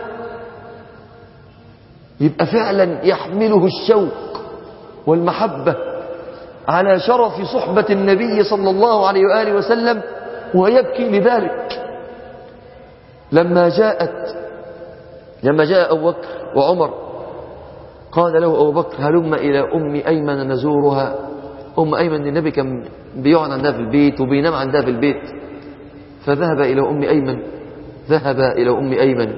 يبقى فعلا يحمله الشوق والمحبة على شرف صحبة النبي صلى الله عليه وآله وسلم ويبكي لذلك لما جاءت لما جاء أبو بكر وعمر قال له أبو بكر هلم إلى أم أيمن نزورها أم أيمن النبي كان بيقعد عندها في البيت وبينام عندها في البيت فذهب إلى أم أيمن ذهب إلى أم أيمن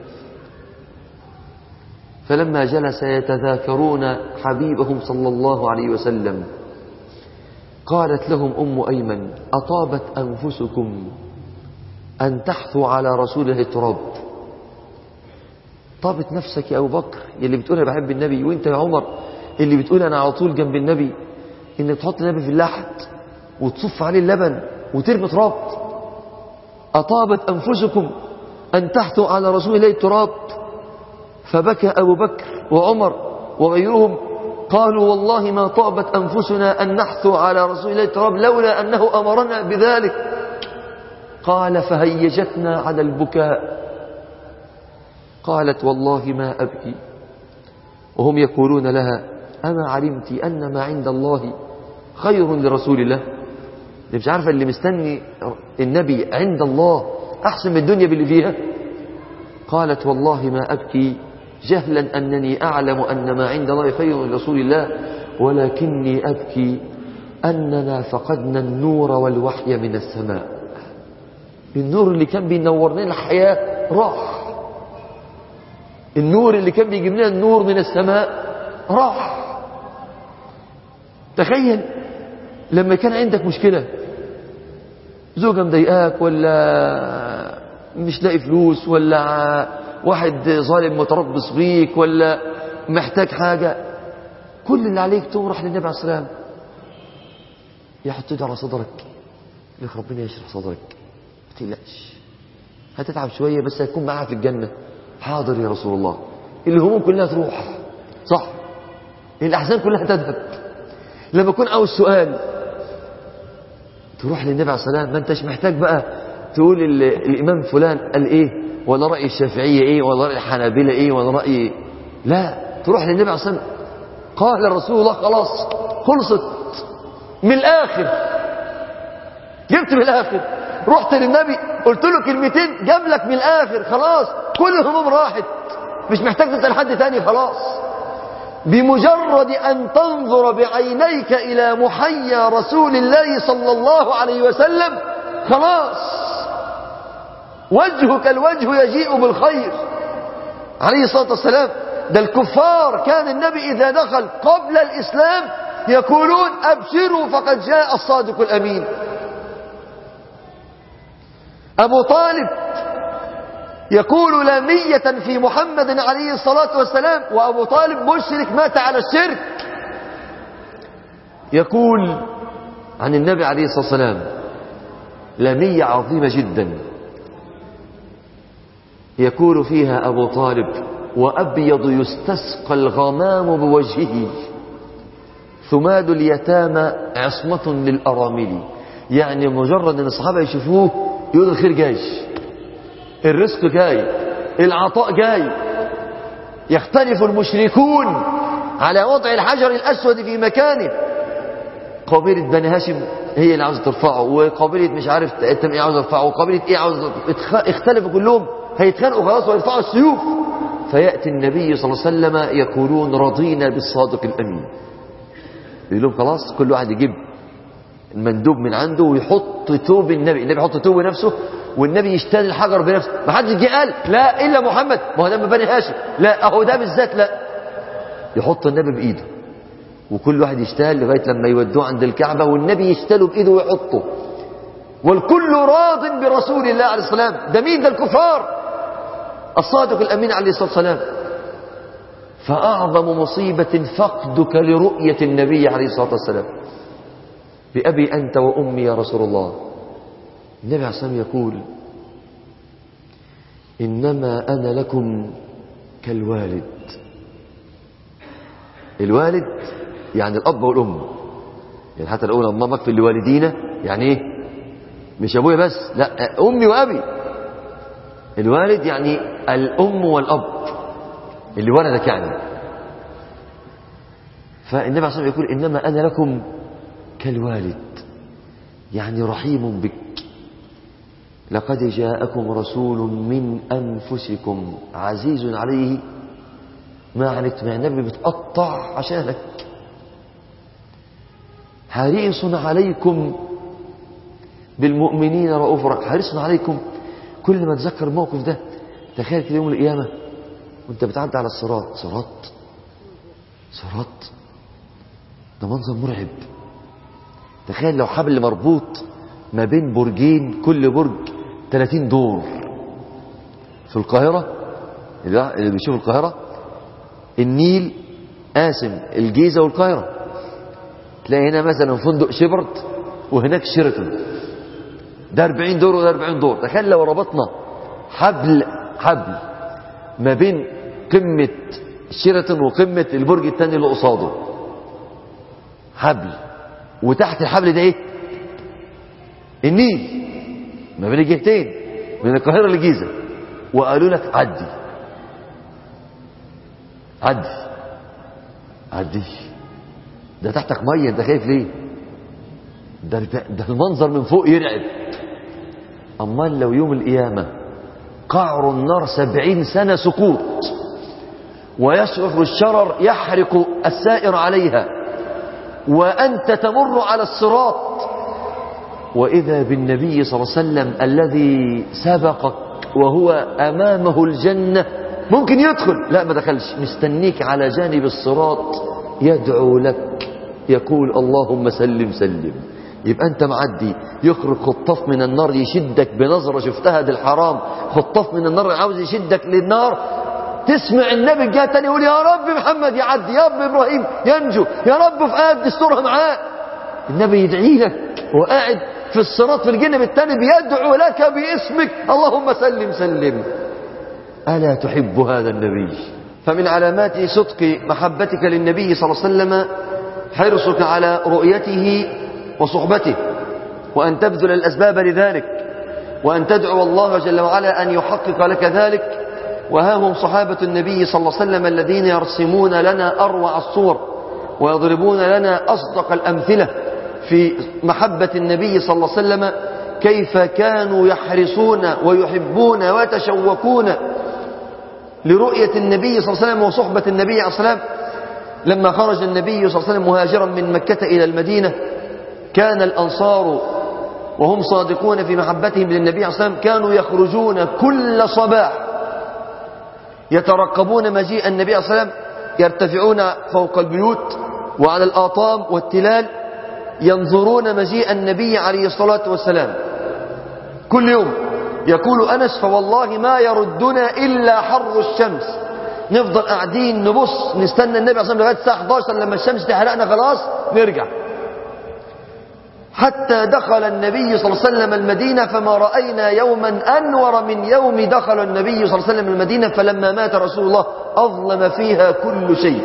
فلما جلس يتذاكرون حبيبهم صلى الله عليه وسلم قالت لهم أم أيمن أطابت أنفسكم أن تحثوا على رسول الله التراب طابت نفسك يا أبو بكر اللي بتقول أنا بحب النبي وانت يا عمر اللي بتقول أنا على طول جنب النبي إنك تحط النبي في اللحد وتصف عليه اللبن وترمي تراب أطابت أنفسكم أن تحثوا على رسول الله التراب فبكى أبو بكر وعمر وغيرهم قالوا والله ما طابت أنفسنا أن نحثو على رسول الله التراب لولا أنه أمرنا بذلك قال فهيجتنا على البكاء قالت والله ما أبكي وهم يقولون لها أما علمت أن ما عند الله خير لرسول الله اللي مش عارفة اللي مستني النبي عند الله أحسن من الدنيا باللي فيها قالت والله ما أبكي جهلا أنني أعلم أن ما عند الله خير لرسول الله ولكني أبكي أننا فقدنا النور والوحي من السماء النور اللي كان بينور لنا الحياة راح النور اللي كان بيجيب لنا النور من السماء راح تخيل لما كان عندك مشكلة زوجة مضايقاك ولا مش لاقي فلوس ولا واحد ظالم متربص بيك ولا محتاج حاجة كل اللي عليك تروح للنبي عليه السلام يحط ايده على صدرك لك ربنا يشرح صدرك ما تقلقش هتتعب شوية بس هتكون معاها في الجنة حاضر يا رسول الله الهموم كلها تروح صح الأحزان كلها تذهب لما يكون عاوز سؤال تروح للنبي عليه السلام ما انتش محتاج بقى تقول ال- الإمام فلان قال إيه ولا رأي الشافعية إيه ولا رأي الحنابلة إيه ولا رأي لا تروح للنبي عليه السلام قال رسول الله خلاص خلصت من الآخر جبت من الآخر رحت للنبي قلت له كلمتين جاب لك من الآخر خلاص كل الهموم راحت مش محتاج تسأل حد تاني خلاص بمجرد أن تنظر بعينيك إلى محيا رسول الله صلى الله عليه وسلم خلاص وجهك الوجه يجيء بالخير عليه الصلاة والسلام ده الكفار كان النبي إذا دخل قبل الإسلام يقولون أبشروا فقد جاء الصادق الأمين أبو طالب يقول لا نية في محمد عليه الصلاة والسلام وأبو طالب مشرك مات على الشرك يقول عن النبي عليه الصلاة والسلام لمية عظيمة جدا يقول فيها أبو طالب وأبيض يستسقى الغمام بوجهه ثماد اليتامى عصمة للأرامل يعني مجرد أن الصحابة يشوفوه يقول الخير جاي الرزق جاي العطاء جاي يختلف المشركون على وضع الحجر الأسود في مكانه قبيلة بني هاشم هي اللي عاوزة ترفعه وقبيلة مش عارف التم ايه عاوزة ترفعه وقبيلة ايه عاوزة اختلفوا كلهم هيتخانقوا خلاص ويرفعوا السيوف فيأتي النبي صلى الله عليه وسلم يقولون رضينا بالصادق الأمين يقول لهم خلاص كل واحد يجيب المندوب من عنده ويحط توب النبي النبي يحط توب نفسه والنبي يشتري الحجر بنفسه ما حدش جه قال لا الا محمد ما هو ده من بني هاشم لا اهو ده بالذات لا يحط النبي بايده وكل واحد يشتغل لغايه لما يودوه عند الكعبه والنبي يشتله بايده ويحطه والكل راض برسول الله عليه السلام ده مين ده الكفار الصادق الامين عليه الصلاه والسلام فاعظم مصيبه فقدك لرؤيه النبي عليه الصلاه والسلام بأبي أنت وأمي يا رسول الله النبي عليه الصلاة والسلام يقول إنما أنا لكم كالوالد الوالد يعني الأب والأم يعني حتى لو لما مكفي لوالدينا يعني إيه مش أبويا بس لا أمي وأبي الوالد يعني الأم والأب اللي ولدك يعني فالنبي عليه الصلاة والسلام يقول إنما أنا لكم كالوالد يعني رحيم بك لقد جاءكم رسول من أنفسكم عزيز عليه ما عنتم يعني النبي بتقطع عشانك حريص عليكم بالمؤمنين رؤوف رحيم حريص عليكم كل ما تذكر الموقف ده تخيل كده يوم القيامة وانت بتعدي على الصراط صراط صراط ده منظر مرعب تخيل لو حبل مربوط ما بين برجين كل برج 30 دور في القاهرة اللي بيشوف القاهرة النيل قاسم الجيزة والقاهرة تلاقي هنا مثلا فندق شيبرت وهناك شيراتون ده 40 دور وده 40 دور تخيل لو ربطنا حبل حبل ما بين قمة شيراتون وقمة البرج الثاني اللي قصاده حبل وتحت الحبل ده ايه النيل ما بين الجهتين من القاهرة للجيزة وقالوا لك عدي عدي عدي ده تحتك مية انت خايف ليه ده, ده المنظر من فوق يرعب امال لو يوم القيامة قعر النار سبعين سنة سقوط ويشرف الشرر يحرق السائر عليها وأنت تمر على الصراط وإذا بالنبي صلى الله عليه وسلم الذي سبقك وهو أمامه الجنة ممكن يدخل لا ما دخلش مستنيك على جانب الصراط يدعو لك يقول اللهم سلم سلم يبقى انت معدي يخرج خطاف من النار يشدك بنظرة شفتها دي الحرام خطاف من النار عاوز يشدك للنار تسمع النبي الجهة تاني يقول يا رب محمد يعدي يا رب ابراهيم ينجو يا رب فؤاد دستورها معاه النبي يدعي لك وقاعد في الصراط في الجنب الثاني بيدعو لك باسمك اللهم سلم سلم ألا تحب هذا النبي فمن علامات صدق محبتك للنبي صلى الله عليه وسلم حرصك على رؤيته وصحبته وأن تبذل الأسباب لذلك وأن تدعو الله جل وعلا أن يحقق لك ذلك وها هم صحابة النبي صلى الله عليه وسلم الذين يرسمون لنا أروع الصور ويضربون لنا أصدق الأمثلة في محبة النبي صلى الله عليه وسلم كيف كانوا يحرصون ويحبون ويتشوقون لرؤية النبي صلى الله عليه وسلم وصحبة النبي عليه الصلاة والسلام لما خرج النبي صلى الله عليه وسلم مهاجرا من مكة إلى المدينة كان الأنصار وهم صادقون في محبتهم للنبي عليه الصلاة والسلام كانوا يخرجون كل صباح يترقبون مجيء النبي عليه الصلاة والسلام يرتفعون فوق البيوت وعلى الآطام والتلال ينظرون مجيء النبي عليه الصلاة والسلام كل يوم يقول أنس فوالله ما يردنا إلا حر الشمس نفضل قاعدين نبص نستنى النبي عليه الصلاة والسلام لغاية الساعة 11 لما الشمس تحرقنا خلاص نرجع حتى دخل النبي صلى الله عليه وسلم المدينة فما رأينا يوما أنور من يوم دخل النبي صلى الله عليه وسلم المدينة فلما مات رسول الله أظلم فيها كل شيء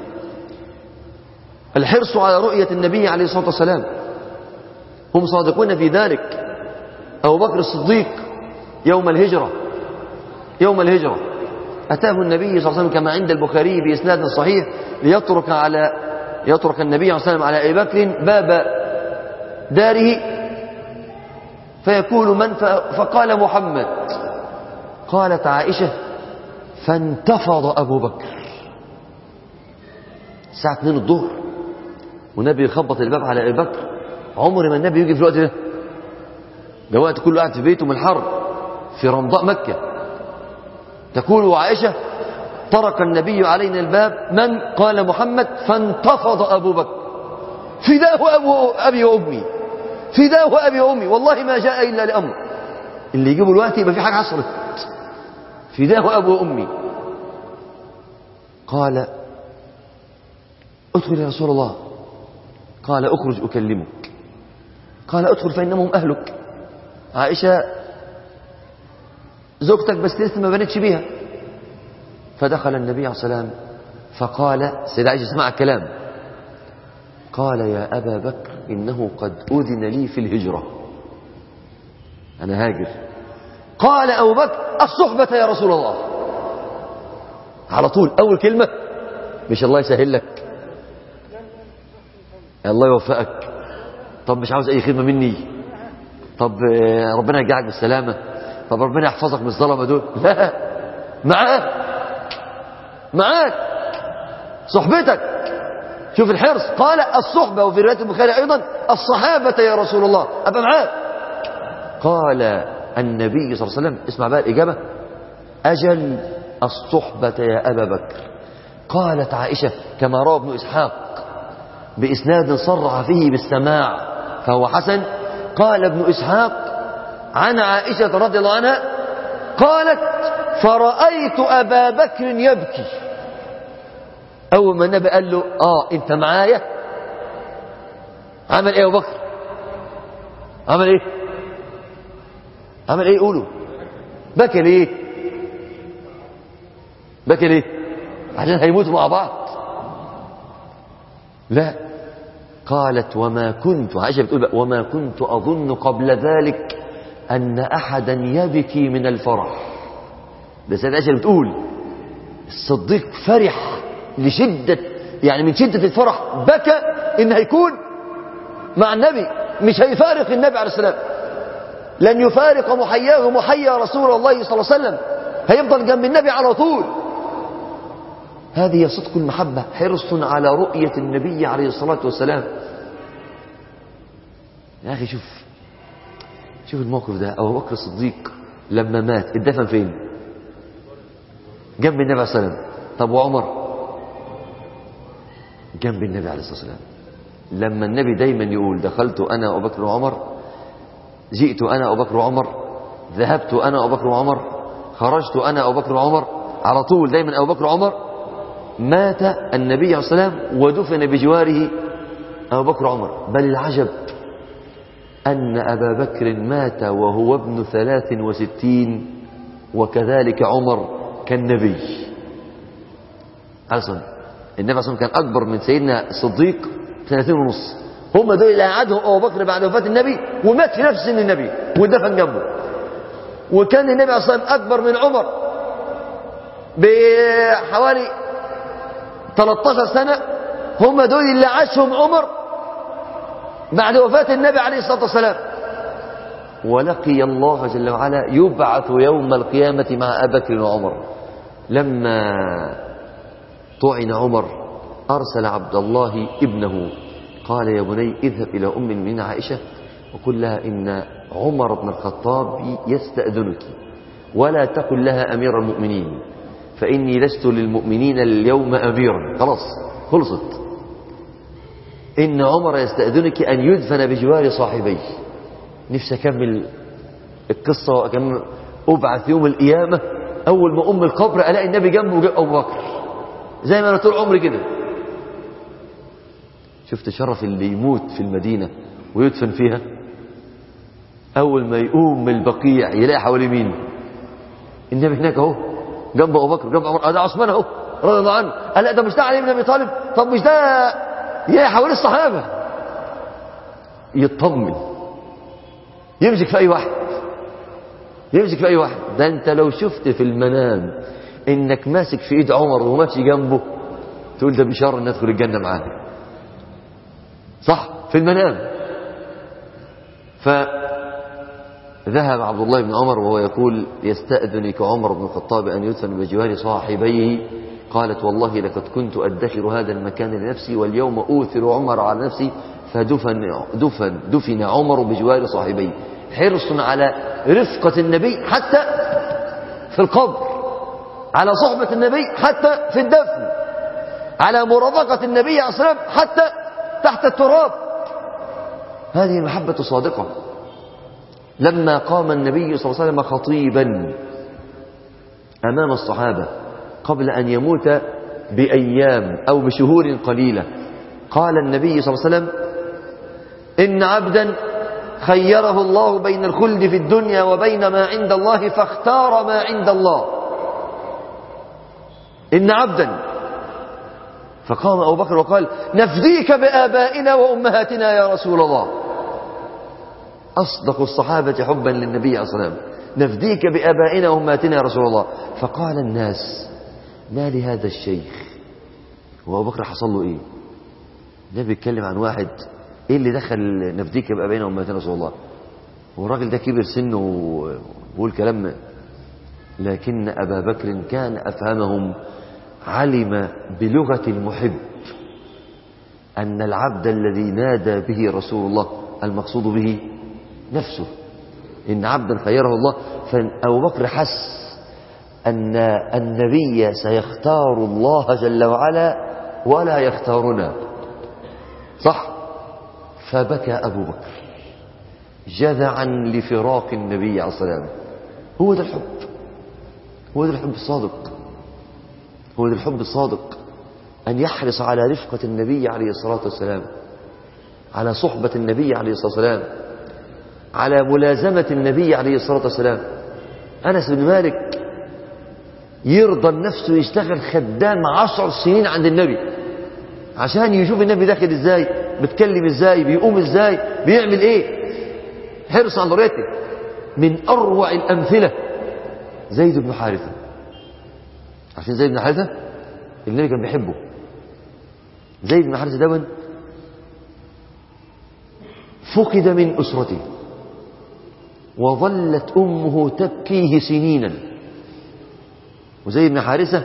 الحرص على رؤية النبي عليه الصلاة والسلام هم صادقون في ذلك أبو بكر الصديق يوم الهجرة يوم الهجرة أتاه النبي صلى الله عليه وسلم كما عند البخاري بإسناد صحيح ليترك على يترك النبي صلى الله عليه وسلم على أبي بكر باب داره فيقول من فقال محمد قالت عائشة فانتفض أبو بكر الساعة 2 الظهر والنبي يخبط الباب على أبي بكر عمر ما النبي يجي في الوقت ده ده وقت كله قاعد في بيته من الحر في رمضاء مكة تقول عائشة طرق النبي علينا الباب من قال محمد فانتفض أبو بكر فداه أبو أبي وأمي فداه أبي وأمي والله ما جاء إلا لأمر اللي يجيبه الوقت يبقى في حاجة حصلت فداه أبو وأمي قال ادخل يا رسول الله قال اخرج أكلمك قال ادخل فإنهم أهلك عائشة زوجتك بس لسه ما بنتش بيها فدخل النبي عليه الصلاة والسلام فقال سيدة عائشة اسمع الكلام قال يا أبا بكر إنه قد أذن لي في الهجرة أنا هاجر قال أبو بكر الصحبة يا رسول الله على طول أول كلمة مش الله يسهل لك الله يوفقك طب مش عاوز أي خدمة مني طب آه، ربنا يرجعك بالسلامة طب ربنا يحفظك من الظلمة دول لا معاك معاك صحبتك شوف الحرص قال الصحبة وفي رواية البخاري أيضا الصحابة يا رسول الله أبقى معاك قال النبي صلى الله عليه وسلم اسمع بقى الإجابة أجل الصحبة يا أبا بكر قالت عائشة كما روى ابن إسحاق بإسناد صرح فيه بالسماع فهو حسن قال ابن إسحاق عن عائشة رضي الله عنها قالت فرأيت أبا بكر يبكي أول ما النبي قال له آه أنت معايا عمل إيه أبو بكر عمل إيه عمل إيه قولوا بكى ليه بكى ليه عشان هيموتوا مع بعض لا قالت وما كنت عائشة بتقول بقى وما كنت أظن قبل ذلك أن أحدا يبكي من الفرح ده سيدة عائشة بتقول الصديق فرح لشدة يعني من شدة الفرح بكى إن هيكون مع النبي مش هيفارق النبي عليه السلام لن يفارق محياه محيا رسول الله صلى الله عليه وسلم هيفضل جنب النبي على طول هذه صدق المحبة حرص على رؤية النبي عليه الصلاة والسلام يا أخي شوف شوف الموقف ده أبو بكر الصديق لما مات اتدفن فين جنب النبي عليه الصلاة والسلام طب وعمر جنب النبي عليه الصلاة والسلام لما النبي دايما يقول دخلت أنا أبو بكر وعمر جئت أنا أبو بكر وعمر ذهبت أنا أبو بكر وعمر خرجت أنا أبو بكر وعمر على طول دايما أبو بكر وعمر مات النبي عليه الصلاة والسلام ودفن بجواره أبو بكر وعمر بل العجب أن أبا بكر مات وهو ابن ثلاث وستين وكذلك عمر كالنبي أصلا النبي صلى الله عليه وسلم كان أكبر من سيدنا الصديق سنتين ونص هم دول اللي قعدهم أبو بكر بعد وفاة النبي ومات في نفس سن النبي ودفن جنبه وكان النبي عليه الصلاة والسلام أكبر من عمر بحوالي 13 سنة هم دول اللي عاشهم عمر بعد وفاة النبي عليه الصلاة والسلام ولقي الله جل وعلا يبعث يوم القيامة مع أبي بكر وعمر لما طعن عمر أرسل عبد الله ابنه قال يا بني اذهب إلى أم المؤمنين عائشة وقل لها إن عمر بن الخطاب يستأذنك ولا تقل لها أمير المؤمنين فإني لست للمؤمنين اليوم أميرا خلاص خلصت إن عمر يستأذنك أن يدفن بجوار صاحبيه نفسي أكمل القصة وأكمل أبعث يوم القيامة أول ما أم القبر ألاقي النبي جنبه وجنب أبو بكر زي ما أنا طول عمري كده شفت شرف اللي يموت في المدينة ويدفن فيها أول ما يقوم من البقيع يلاقي حواليه مين النبي هناك أهو جنب أبو بكر جنب عمر ده عثمان أهو رضي الله عنه قال لا ده مش ده علي بن أبي طالب طب مش ده يلاقي حواليه الصحابة يطمن يمسك في أي واحد يمسك في أي واحد ده أنت لو شفت في المنام إنك ماسك في إيد عمر وماشي جنبه تقول ده بشار أن ندخل الجنة معاه صح في المنام فذهب عبد الله بن عمر وهو يقول يستأذنك عمر بن الخطاب أن يدفن بجوار صاحبيه قالت والله لقد كنت أدخر هذا المكان لنفسي واليوم أوثر عمر على نفسي فدفن دفن دفن عمر بجوار صاحبيه حرص على رفقة النبي حتى في القبر على صحبة النبي حتى في الدفن على مرافقة النبي عليه الصلاة والسلام حتى تحت التراب هذه المحبة صادقة لما قام النبي صلى الله عليه وسلم خطيبا أمام الصحابة قبل أن يموت بأيام أو بشهور قليلة قال النبي صلى الله عليه وسلم إن عبدا خيره الله بين الخلد في الدنيا وبين ما عند الله فاختار ما عند الله إن عبدا فقام أبو بكر وقال نفديك بآبائنا وأمهاتنا يا رسول الله أصدق الصحابة حبا للنبي عليه الصلاة والسلام نفديك بآبائنا وأمهاتنا يا رسول الله فقال الناس ما لهذا الشيخ وأبو بكر حصل له إيه النبي بيتكلم عن واحد إيه اللي دخل نفديك بآبائنا وأمهاتنا يا رسول الله والراجل ده كبر سنه وبيقول كلام لكن أبا بكر كان أفهمهم علم بلغة المحب أن العبد الذي نادى به رسول الله المقصود به نفسه إن عبدا خيره الله فأبو بكر حس أن النبي سيختار الله جل وعلا ولا يختارنا صح فبكى أبو بكر جذعا لفراق النبي عليه الصلاة والسلام هو ده الحب هو ده الحب الصادق هو ده الحب الصادق أن يحرص على رفقة النبي عليه الصلاة والسلام على صحبة النبي عليه الصلاة والسلام على ملازمة النبي عليه الصلاة والسلام أنس بن مالك يرضى نفسه يشتغل خدام عشر سنين عند النبي عشان يشوف النبي داخل ازاي بيتكلم ازاي بيقوم ازاي بيعمل ايه حرص على رؤيته من اروع الامثله زيد بن حارثه عشان زيد بن حارثه النبي كان بيحبه زيد بن حارثه دون فقد من اسرته وظلت امه تبكيه سنينا وزيد بن حارثه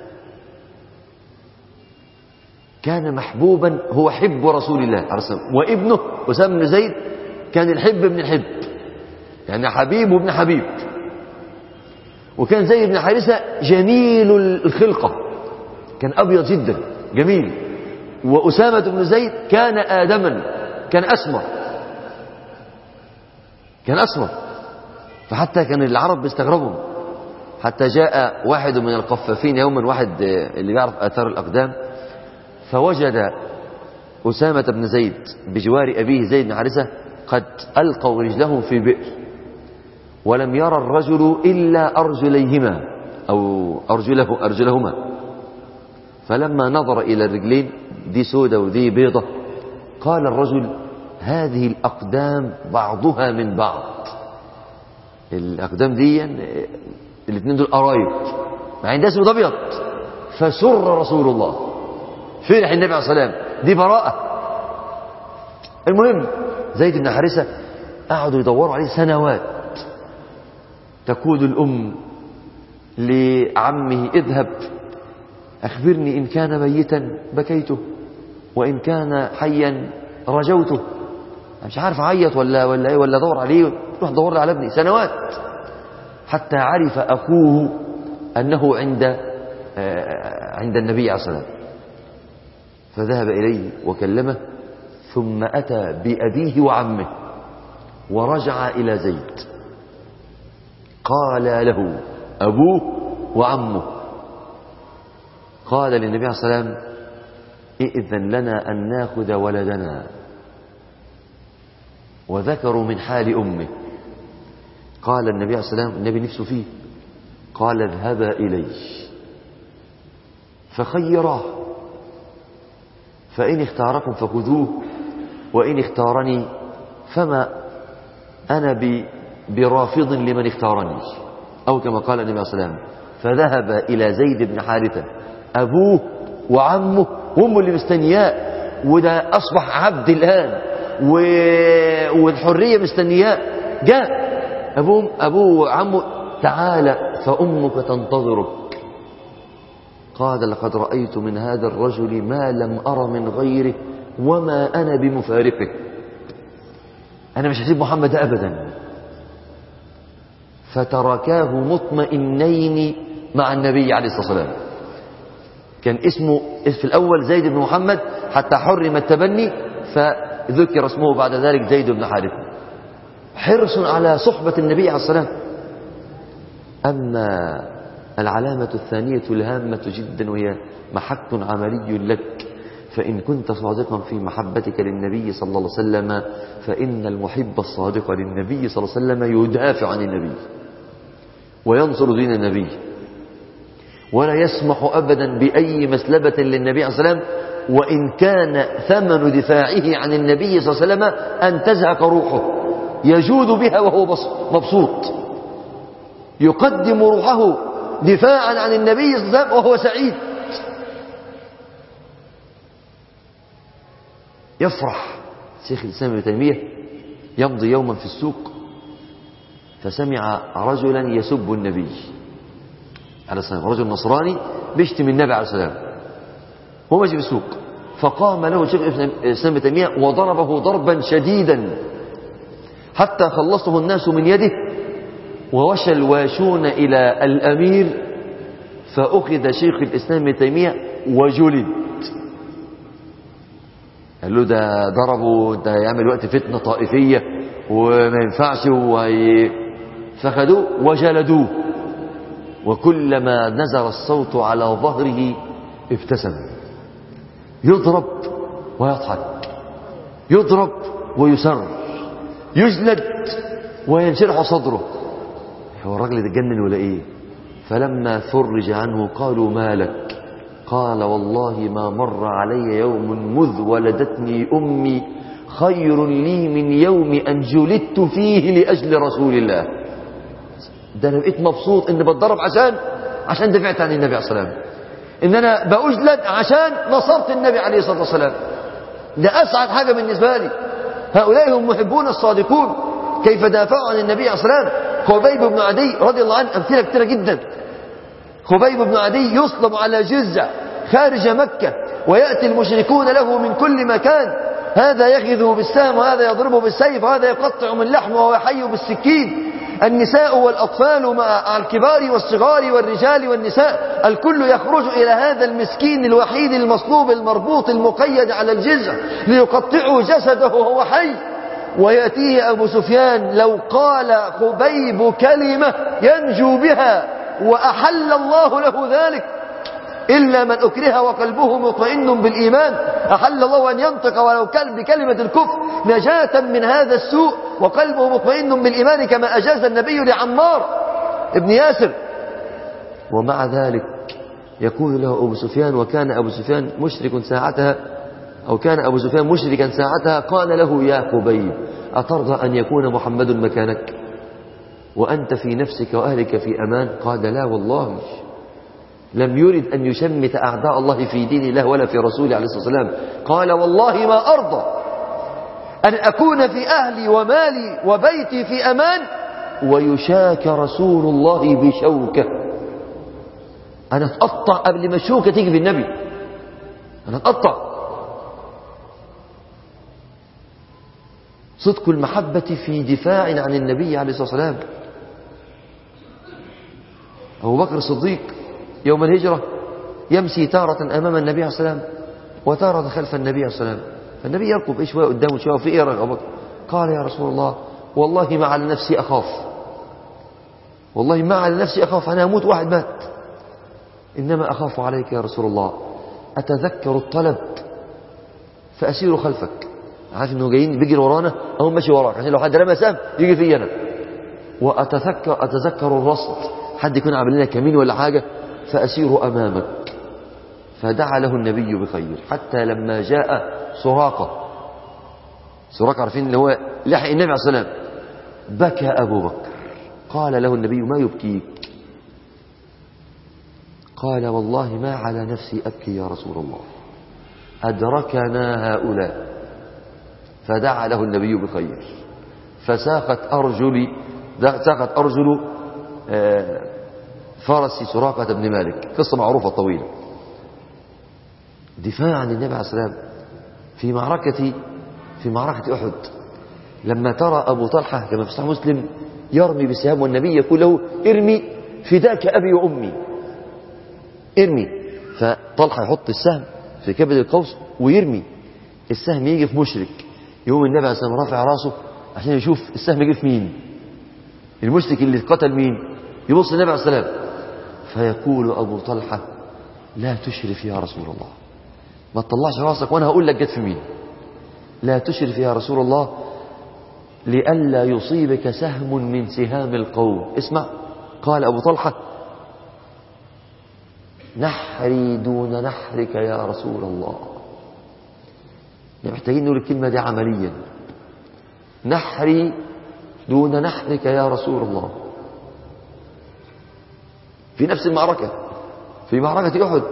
كان محبوبا هو حب رسول الله عليه الصلاه والسلام وابنه اسامه بن زيد كان الحب ابن الحب يعني حبيب وابن حبيب وكان زيد بن حارثه جميل الخلقه كان ابيض جدا جميل واسامه بن زيد كان ادما كان اسمر كان اسمر فحتى كان العرب بيستغربوا حتى جاء واحد من القفافين يوما واحد اللي بيعرف اثار الاقدام فوجد أسامة بن زيد بجوار أبيه زيد بن حارثة قد ألقوا رجلهم في بئر ولم يرى الرجل إلا أرجليهما أو أرجله أرجلهما فلما نظر إلى الرجلين دي سودة ودي بيضة قال الرجل هذه الأقدام بعضها من بعض الأقدام دي الاثنين دول قرايب مع ان ده اسود ابيض فسر رسول الله فرح النبي عليه الصلاه والسلام دي براءه المهم زيد بن حارثه قعدوا يدوروا عليه سنوات تقول الام لعمه اذهب اخبرني ان كان ميتا بكيته وان كان حيا رجوته مش عارف اعيط ولا ولا ايه ولا ادور عليه روح دور على ابني سنوات حتى عرف اخوه انه عند عند النبي عليه الصلاه والسلام فذهب اليه وكلمه ثم اتى بابيه وعمه ورجع الى زيد قال له ابوه وعمه قال للنبي عليه الصلاه والسلام ائذن لنا ان ناخذ ولدنا وذكروا من حال امه قال النبي عليه الصلاه والسلام النبي نفسه فيه قال اذهبا اليه فخيراه فان اختاركم فخذوه وان اختارني فما انا برافض لمن اختارني او كما قال النبي عليه الصلاه والسلام فذهب الى زيد بن حارثه ابوه وعمه وامه اللي مستنياه وده اصبح عبد الان و... والحريه مستنياه جاء ابوه ابوه وعمه تعال فامك تنتظرك قال لقد رايت من هذا الرجل ما لم ار من غيره وما انا بمفارقه انا مش هسيب محمد ابدا فتركاه مطمئنين مع النبي عليه الصلاه والسلام كان اسمه في الاول زيد بن محمد حتى حرم التبني فذكر اسمه بعد ذلك زيد بن حارثه حرص على صحبة النبي عليه الصلاة والسلام أما العلامة الثانية الهامة جدا وهي محك عملي لك فإن كنت صادقا في محبتك للنبي صلى الله عليه وسلم فإن المحب الصادق للنبي صلى الله عليه وسلم يدافع عن النبي وينصر دين النبي ولا يسمح أبدا بأي مسلبة للنبي عليه الصلاة والسلام وإن كان ثمن دفاعه عن النبي صلى الله عليه وسلم أن تزهق روحه يجود بها وهو مبسوط يقدم روحه دفاعا عن النبي صلى الله عليه وسلم وهو سعيد يفرح شيخ الإسلام ابن تيمية يمضي يوما في السوق فسمع رجلا يسب النبي عليه السلام رجل نصراني بيشتم النبي عليه السلام هو ماشي في السوق فقام له شيخ الإسلام ابن تيمية وضربه ضربا شديدا حتى خلصه الناس من يده ووشى الواشون إلى الأمير فأخذ شيخ الإسلام ابن تيمية وجلد قال له ده ضربه ده يعمل وقت فتنة طائفية وما ينفعش وهي فخدوه وجلدوه وكلما نزل الصوت على ظهره ابتسم يضرب ويضحك يضرب ويسر يجلد وينشرح صدره هو الراجل ده اتجنن ولا ايه فلما فرج عنه قالوا ما لك قال والله ما مر علي يوم مذ ولدتني امي خير لي من يوم ان جلدت فيه لاجل رسول الله ده انا بقيت مبسوط اني بتضرب عشان عشان دفعت عن النبي عليه الصلاه والسلام ان انا باجلد عشان نصرت النبي عليه الصلاه والسلام ده اسعد حاجه بالنسبه لي هؤلاء هم محبون الصادقون كيف دافعوا عن النبي عليه الصلاه والسلام خبيب بن عدي رضي الله عنه امثله كثيره جدا خبيب بن عدي يصلب على جزع خارج مكه وياتي المشركون له من كل مكان هذا يخذه بالسهم وهذا يضربه بالسيف وهذا يقطع من لحمه وهو يحي بالسكين النساء والأطفال مع الكبار والصغار والرجال والنساء الكل يخرج إلى هذا المسكين الوحيد المصلوب المربوط المقيد على الجزع ليقطعوا جسده وهو حي ويأتيه أبو سفيان لو قال خبيب كلمة ينجو بها وأحل الله له ذلك إلا من أكره وقلبه مطمئن بالإيمان أحل الله أن ينطق ولو كان بكلمة الكفر نجاة من هذا السوء وقلبه مطمئن بالإيمان كما أجاز النبي لعمار ابن ياسر ومع ذلك يقول له أبو سفيان وكان أبو سفيان مشرك ساعتها أو كان أبو سفيان مشركا ساعتها قال له يا خبيب أترضى أن يكون محمد مكانك وأنت في نفسك وأهلك في أمان قال لا والله لم يرد أن يشمت أعداء الله في دين الله ولا في رسوله عليه الصلاة والسلام قال والله ما أرضى أن أكون في أهلي ومالي وبيتي في أمان ويشاك رسول الله بشوكة أنا أتقطع قبل ما الشوكة تيجي في النبي أنا أتقطع صدق المحبة في دفاع عن النبي عليه الصلاة والسلام أبو بكر الصديق يوم الهجرة يمشي تارة أمام النبي عليه الصلاة والسلام وتارة خلف النبي عليه الصلاة والسلام فالنبي يركض إيش شوية قدامه شوية في إيه رغبك قال يا رسول الله والله ما على نفسي أخاف والله ما على نفسي أخاف أنا أموت واحد مات إنما أخاف عليك يا رسول الله أتذكر الطلب فأسير خلفك عارف إنه جايين بيجري ورانا أو ماشي وراك عشان لو حد رمى سهم يجي في أنا وأتذكر أتذكر الرصد حد يكون عامل لنا كمين ولا حاجة فأسير أمامك فدعا له النبي بخير حتى لما جاء سراقة سراقة عارفين اللي هو لحق النبي عليه الصلاة والسلام بكى أبو بكر قال له النبي ما يبكيك قال والله ما على نفسي أبكي يا رسول الله أدركنا هؤلاء فدعا له النبي بخير فساقت أرجلي ساقت أرجل فرس سراقة بن مالك قصة معروفة طويلة دفاع عن النبي عليه السلام في معركة في معركة أحد لما ترى أبو طلحة كما في صحيح مسلم يرمي بالسهام والنبي يقول له ارمي فداك أبي وأمي ارمي فطلحة يحط السهم في كبد القوس ويرمي السهم يجي في مشرك يقوم النبي عليه السلام رافع راسه عشان يشوف السهم يجي في مين المشرك اللي قتل مين يبص النبي عليه السلام فيقول أبو طلحة لا تشرف يا رسول الله ما تطلعش راسك وانا هقول لك جت في مين لا تشرف يا رسول الله لئلا يصيبك سهم من سهام القوم اسمع قال أبو طلحة نحري دون نحرك يا رسول الله محتاجين نقول الكلمة دي عمليا نحري دون نحرك يا رسول الله في نفس المعركة في معركة أحد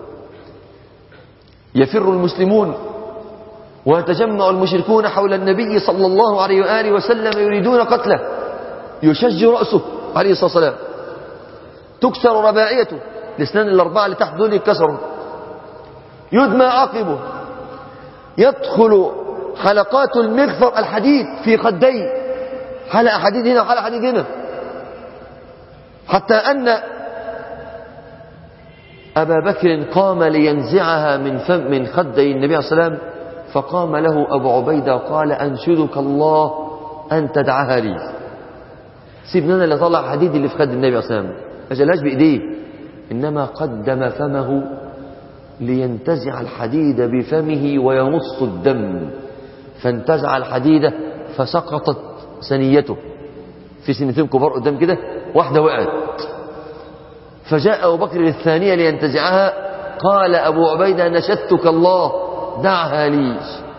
يفر المسلمون ويتجمع المشركون حول النبي صلى الله عليه وآله وسلم يريدون قتله يشج رأسه عليه الصلاة والسلام تكسر رباعيته الاسنان الأربعة اللي تحت دول يتكسروا يدمى عقبه يدخل حلقات المغفر الحديد في خديه حلقة حديد هنا وحلقة حديد هنا حتى أن أبا بكر قام لينزعها من فم من خدي النبي عليه الصلاة والسلام فقام له أبو عبيدة وقال أنشدك الله أن تدعها لي سيبنا أنا اللي طلع حديد اللي في خد النبي عليه الصلاة والسلام ما شالهاش بإيديه إنما قدم فمه لينتزع الحديد بفمه ويمص الدم فانتزع الحديد فسقطت سنيته في سنتين كبار قدام كده واحدة وقعت فجاء أبو بكر الثانية لينتزعها قال أبو عبيدة نشدتك الله دعها لي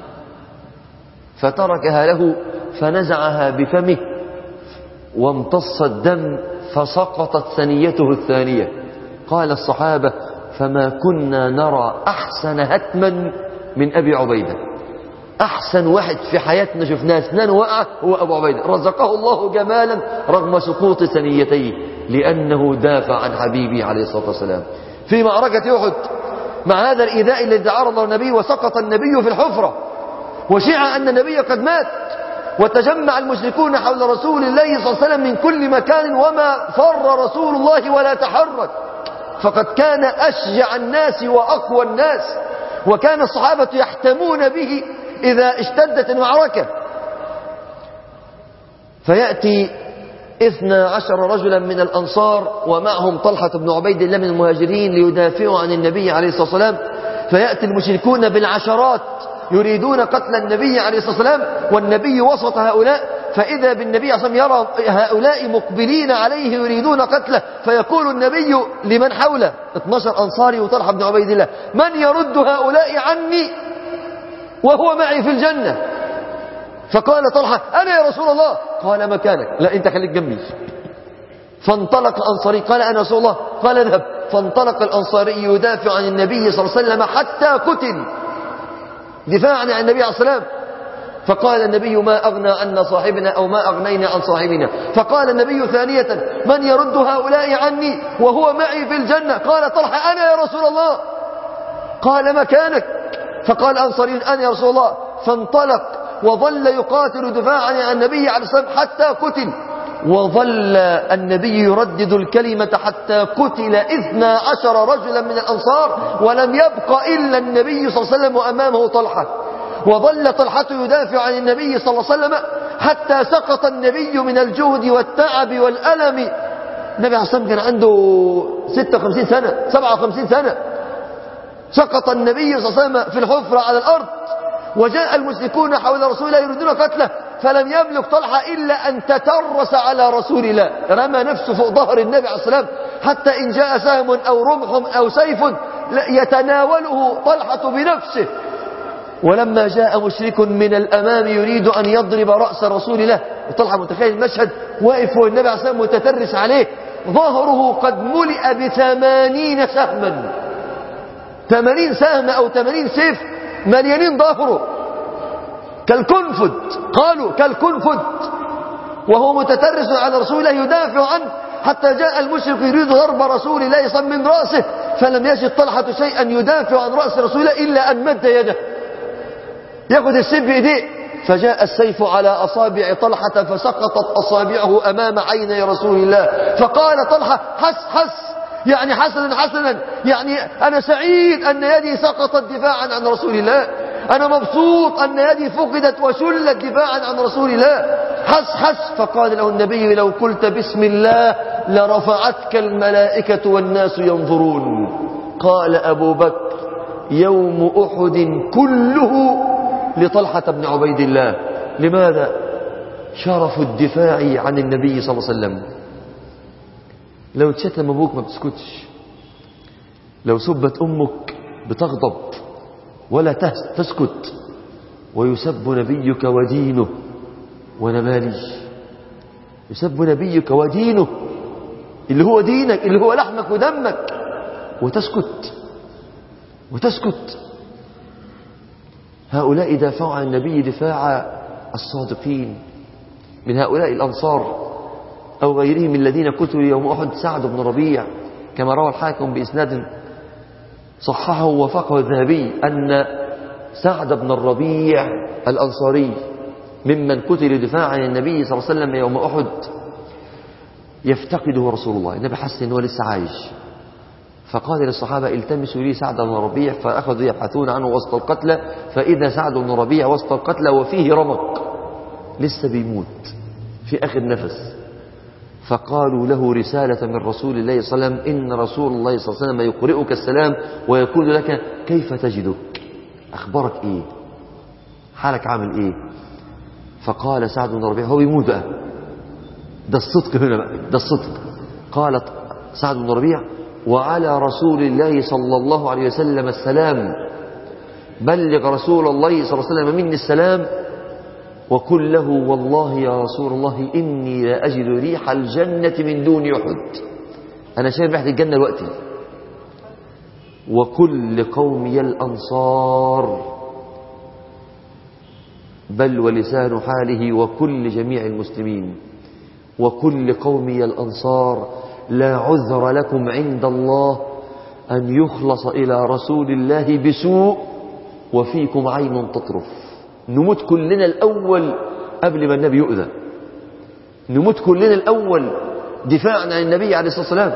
فتركها له فنزعها بفمه وامتص الدم فسقطت ثنيته الثانية قال الصحابة فما كنا نرى أحسن هتما من أبي عبيدة أحسن واحد في حياتنا شفناه اسنان وقع هو أبو عبيدة رزقه الله جمالا رغم سقوط ثنيتيه لأنه دافع عن حبيبه عليه الصلاة والسلام في معركة أحد مع هذا الإيذاء الذي تعرض النبي وسقط النبي في الحفرة وشيع أن النبي قد مات وتجمع المشركون حول رسول الله صلى الله عليه وسلم من كل مكان وما فر رسول الله ولا تحرك فقد كان أشجع الناس وأقوى الناس وكان الصحابة يحتمون به إذا اشتدت المعركة فيأتي اثنا عشر رجلا من الأنصار ومعهم طلحة بن عبيد الله من المهاجرين ليدافعوا عن النبي عليه الصلاة والسلام فيأتي المشركون بالعشرات يريدون قتل النبي عليه الصلاة والسلام والنبي وسط هؤلاء فإذا بالنبي عليه الصلاة والسلام يرى هؤلاء مقبلين عليه يريدون قتله فيقول النبي لمن حوله 12 أنصاري وطلحة بن عبيد الله من يرد هؤلاء عني وهو معي في الجنة فقال طلحة أنا يا رسول الله قال مكانك لا أنت خليك جنبي فانطلق أنصاري قال أنا رسول الله قال اذهب فانطلق الأنصاري يدافع عن النبي صلى الله عليه وسلم حتى قتل دفاعا عن النبي عليه الصلاة والسلام فقال النبي ما أغنى عنا صاحبنا أو ما أغنينا عن صاحبنا فقال النبي ثانية من يرد هؤلاء عني وهو معي في الجنة قال طلحة أنا يا رسول الله قال مكانك فقال أنصاري أنا يا رسول الله فانطلق وظل يقاتل دفاعا عن النبي عليه الصلاة والسلام حتى قتل وظل النبي يردد الكلمة حتى قتل إثنى عشر رجلا من الأنصار ولم يبق إلا النبي صلى الله عليه وسلم وأمامه طلحة وظل طلحة يدافع عن النبي صلى الله عليه وسلم حتى سقط النبي من الجهد والتعب والألم النبي عليه الصلاة والسلام كان عنده 56 سنة 57 سنة سقط النبي صلى الله عليه وسلم في الحفرة على الأرض وجاء المشركون حول رسول الله يريدون قتله فلم يبلغ طلحة إلا أن تترس على رسول الله رمى نفسه فوق ظهر النبي عليه الصلاة والسلام حتى إن جاء سهم أو رمح أو سيف يتناوله طلحة بنفسه ولما جاء مشرك من الأمام يريد أن يضرب رأس رسول الله وطلحة متخيل المشهد واقف والنبي عليه الصلاة والسلام متترس عليه ظهره قد ملئ بثمانين سهما ثمانين سهم أو ثمانين سيف مليانين ظهره كالكنفد قالوا كالكنفد وهو متترس على رسول الله يدافع عنه حتى جاء المشرك يريد ضرب رسول الله صلى من رأسه فلم يجد طلحة شيئا يدافع عن رأس رسول الله إلا أن مد يده ياخذ السيف بإيديه فجاء السيف على أصابع طلحة فسقطت أصابعه أمام عيني رسول الله فقال طلحة حس حس يعني حسنا حسنا يعني أنا سعيد أن يدي سقطت دفاعا عن رسول الله أنا مبسوط أن يدي فقدت وشلت دفاعا عن رسول الله حس حس فقال له النبي لو قلت بسم الله لرفعتك الملائكة والناس ينظرون قال أبو بكر يوم أحد كله لطلحة بن عبيد الله لماذا شرف الدفاع عن النبي صلى الله عليه وسلم لو تشتم أبوك ما بتسكتش لو سبت أمك بتغضب ولا تسكت ويسب نبيك ودينه وانا مالي يسب نبيك ودينه اللي هو دينك اللي هو لحمك ودمك وتسكت وتسكت هؤلاء دافعوا عن النبي دفاع الصادقين من هؤلاء الأنصار أو غيرهم من الذين قتلوا يوم أحد سعد بن ربيع كما روى الحاكم بإسناد صححه ووافقه الذهبي أن سعد بن الربيع الأنصاري ممن قتل دفاعا عن النبي صلى الله عليه وسلم يوم أحد يفتقده رسول الله النبي حس أنه لسه عايش فقال للصحابة التمسوا لي سعد بن ربيع فأخذوا يبحثون عنه وسط القتلى فإذا سعد بن ربيع وسط القتلى وفيه رمق لسه بيموت في آخر نفس فقالوا له رسالة من رسول الله صلى الله عليه وسلم إن رسول الله صلى الله عليه وسلم يقرئك السلام ويقول لك كيف تجدك أخبارك إيه حالك عامل إيه فقال سعد بن ربيعة هو يموت بقى ده الصدق هنا بقى ده الصدق قالت سعد بن ربيع وعلى رسول الله صلى الله عليه وسلم السلام بلغ رسول الله صلى الله عليه وسلم مني السلام وقل له والله يا رسول الله إني لا أجد ريح الجنة من دون أحد أنا شايف ريحة الجنة دلوقتي وكل قومي الأنصار بل ولسان حاله وكل جميع المسلمين وكل قومي الأنصار لا عذر لكم عند الله أن يخلص إلى رسول الله بسوء وفيكم عين تطرف نموت كلنا الأول قبل ما النبي يؤذى نموت كلنا الأول دفاعا عن النبي عليه الصلاة والسلام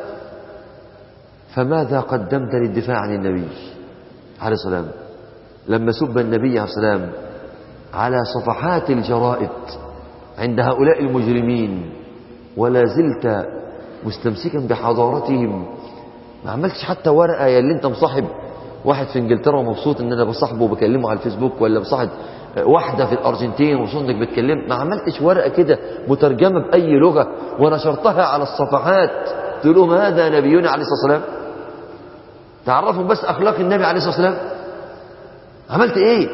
فماذا قدمت للدفاع عن النبي عليه الصلاة والسلام لما سب النبي عليه الصلاة والسلام على صفحات الجرائد عند هؤلاء المجرمين ولا زلت مستمسكا بحضارتهم ما عملتش حتى ورقة يا اللي انت مصاحب واحد في انجلترا ومبسوط ان انا بصاحبه وبكلمه على الفيسبوك ولا بصاحب واحدة في الارجنتين ومبسوط انك بتكلم ما عملتش ورقة كده مترجمة بأي لغة ونشرتها على الصفحات تقول لهم هذا نبينا عليه الصلاة والسلام تعرفهم بس أخلاق النبي عليه الصلاة والسلام عملت ايه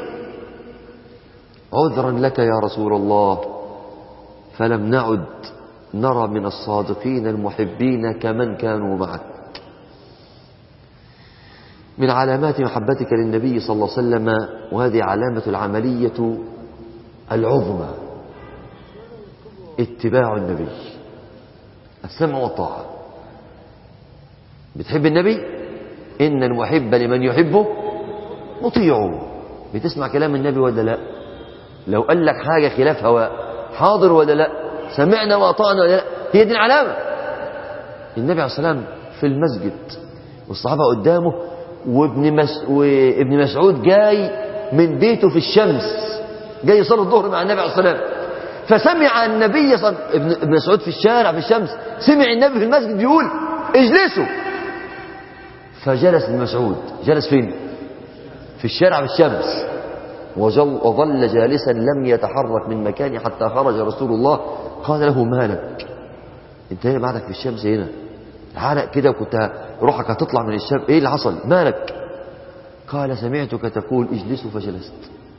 عذرا لك يا رسول الله فلم نعد نرى من الصادقين المحبين كمن كانوا معك من علامات محبتك للنبي صلى الله عليه وسلم وهذه علامة العملية العظمى اتباع النبي السمع والطاعة بتحب النبي إن المحب لمن يحبه مطيعه بتسمع كلام النبي ولا لا لو قال لك حاجة خلاف هواء حاضر ولا لا سمعنا وأطعنا ولا لا هي دي العلامة النبي عليه الصلاة والسلام في المسجد والصحابة قدامه وابن, مس... وابن مسعود جاي من بيته في الشمس جاي يصلي الظهر مع النبي عليه الصلاة والسلام فسمع النبي صل... ابن مسعود في الشارع في الشمس سمع النبي في المسجد بيقول اجلسوا فجلس ابن مسعود جلس فين في الشارع في الشمس وظل, وظل جالسا لم يتحرك من مكانه حتى خرج رسول الله قال له مالك انت ايه بعدك في الشمس هنا العرق كده وكنت روحك هتطلع من الشمس ايه اللي حصل مالك قال سمعتك تقول اجلسوا فجلست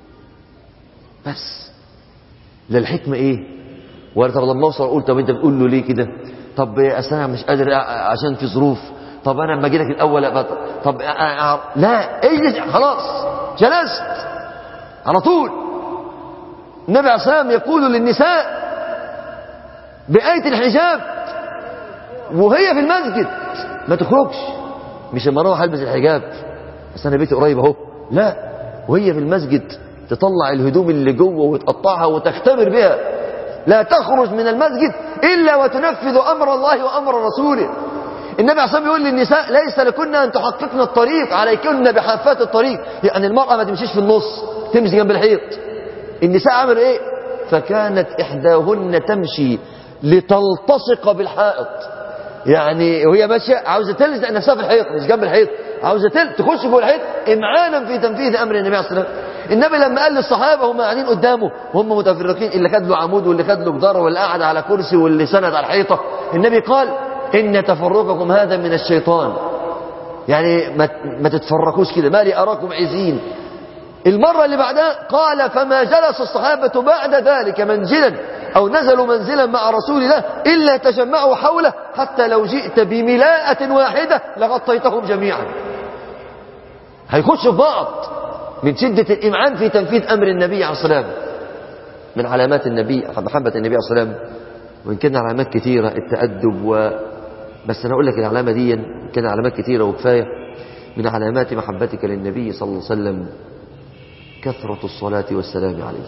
بس لا الحكمة ايه ولا طب لما اوصل اقول طب انت بتقول له ليه كده طب اصل انا مش قادر عشان في ظروف طب انا لما اجي لك الاول أبقى طب أ... لا اجلس خلاص جلست على طول النبي عليه الصلاه والسلام يقول للنساء بآية الحجاب وهي في المسجد ما تخرجش مش لما اروح البس الحجاب بس انا بيتي قريب اهو لا وهي في المسجد تطلع الهدوم اللي جوه وتقطعها وتختبر بها لا تخرج من المسجد الا وتنفذ امر الله وامر رسوله النبي عليه الصلاه يقول للنساء ليس لكن ان تحققن الطريق عليكن بحافات الطريق يعني المراه ما تمشيش في النص تمشي جنب الحيط النساء عملوا ايه فكانت احداهن تمشي لتلتصق بالحائط يعني وهي ماشيه عاوزه تلزق نفسها في الحيط مش جنب الحيط عاوزه تل... تخش جوه الحيط امعانا في تنفيذ امر النبي عليه الصلاه والسلام النبي لما قال للصحابه هم قاعدين قدامه وهم متفرقين اللي خد له عمود واللي خد له جدار واللي قعد على كرسي واللي سند على الحيطه النبي قال ان تفرقكم هذا من الشيطان يعني ما, ما تتفرقوش كده ما لي اراكم عزين المرة اللي بعدها قال فما جلس الصحابة بعد ذلك منزلا أو نزلوا منزلا مع رسول الله إلا تجمعوا حوله حتى لو جئت بملاءة واحدة لغطيتهم جميعا هيخشوا في بعض من شدة الإمعان في تنفيذ أمر النبي عليه الصلاة والسلام من علامات النبي محبة النبي عليه الصلاة والسلام وإن كان علامات كثيرة التأدب و بس أنا أقول لك العلامة دي كان علامات كثيرة وكفاية من علامات محبتك للنبي صلى الله عليه وسلم كثرة الصلاة والسلام عليه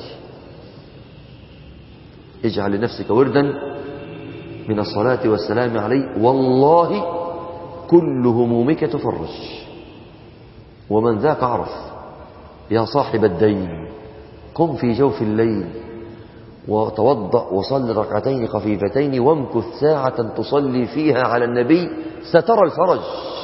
اجعل لنفسك وردا من الصلاة والسلام عليه والله كل همومك تفرج ومن ذاك عرف يا صاحب الدين قم في جوف الليل وتوضأ وصل ركعتين خفيفتين وامكث ساعة تصلي فيها على النبي سترى الفرج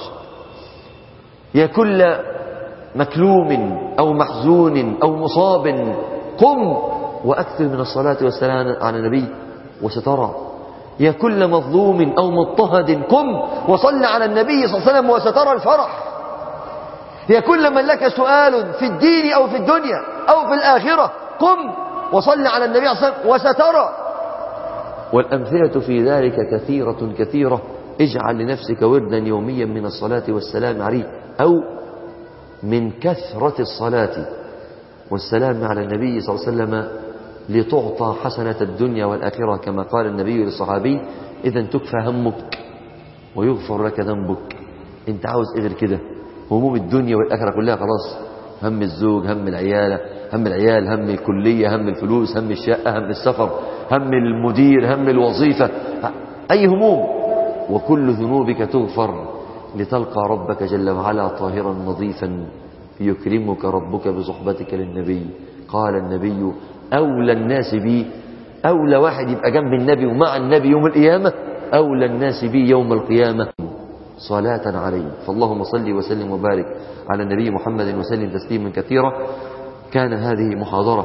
يا كل مكلوم أو محزون أو مصاب قم وأكثر من الصلاة والسلام على النبي وسترى يا كل مظلوم أو مضطهد قم وصل على النبي صلى الله عليه وسلم وسترى الفرح يا كل من لك سؤال في الدين أو في الدنيا أو في الآخرة قم وصل على النبي صلى الله عليه وسلم وسترى والأمثلة في ذلك كثيرة كثيرة اجعل لنفسك وردا يوميا من الصلاة والسلام عليه أو من كثرة الصلاة والسلام على النبي صلى الله عليه وسلم لتعطى حسنة الدنيا والآخرة كما قال النبي للصحابي إذا تكفى همك ويغفر لك ذنبك انت عاوز ايه غير كده هموم الدنيا والآخرة كلها خلاص هم الزوج هم العيالة هم العيال هم الكلية هم الفلوس هم الشقة هم السفر هم المدير هم الوظيفة أي هموم وكل ذنوبك تغفر لتلقى ربك جل وعلا طاهرا نظيفا يكرمك ربك بصحبتك للنبي قال النبي أولى الناس بي أولى واحد يبقى جنب النبي ومع النبي يوم القيامة أولى الناس بي يوم القيامة صلاة عليه فاللهم صل وسلم وبارك على النبي محمد وسلم تسليما كثيرا كان هذه محاضرة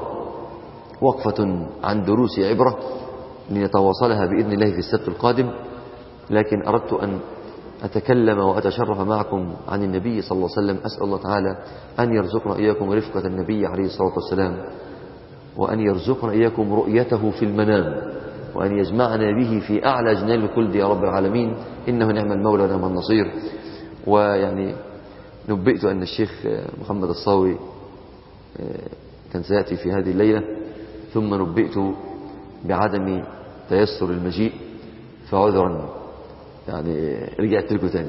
وقفة عن دروس عبرة لنتواصلها بإذن الله في السبت القادم لكن أردت أن أتكلم وأتشرف معكم عن النبي صلى الله عليه وسلم أسأل الله تعالى أن يرزقنا إياكم رفقة النبي عليه الصلاة والسلام وأن يرزقنا إياكم رؤيته في المنام وأن يجمعنا به في أعلى جنان الخلد يا رب العالمين إنه نعم المولى ونعم النصير ويعني نبئت أن الشيخ محمد الصاوي كان سيأتي في هذه الليلة ثم نبئت بعدم تيسر المجيء فعذرا يعني رجعت لكم تاني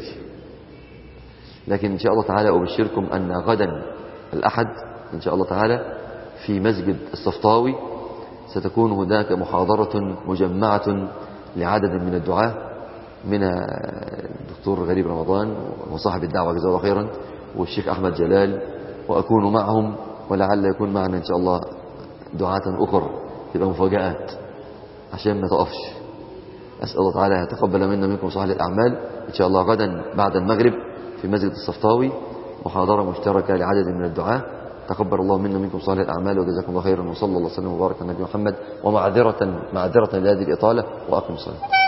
لكن إن شاء الله تعالى أبشركم أن غدا الأحد إن شاء الله تعالى في مسجد الصفطاوي ستكون هناك محاضرة مجمعة لعدد من الدعاة من الدكتور غريب رمضان وصاحب الدعوة جزاه الله خيرا والشيخ أحمد جلال وأكون معهم ولعل يكون معنا إن شاء الله دعاة أخرى تبقى مفاجآت عشان ما تقفش أسأل الله تعالى يتقبل منا منكم صالح الأعمال إن شاء الله غدا بعد المغرب في مسجد الصفطاوي محاضرة مشتركة لعدد من الدعاة تقبل الله منا منكم صالح الأعمال وجزاكم الله خيرا وصلى الله وسلم وبارك على النبي محمد ومعذرة معذرة لهذه الإطالة وأقم الصلاة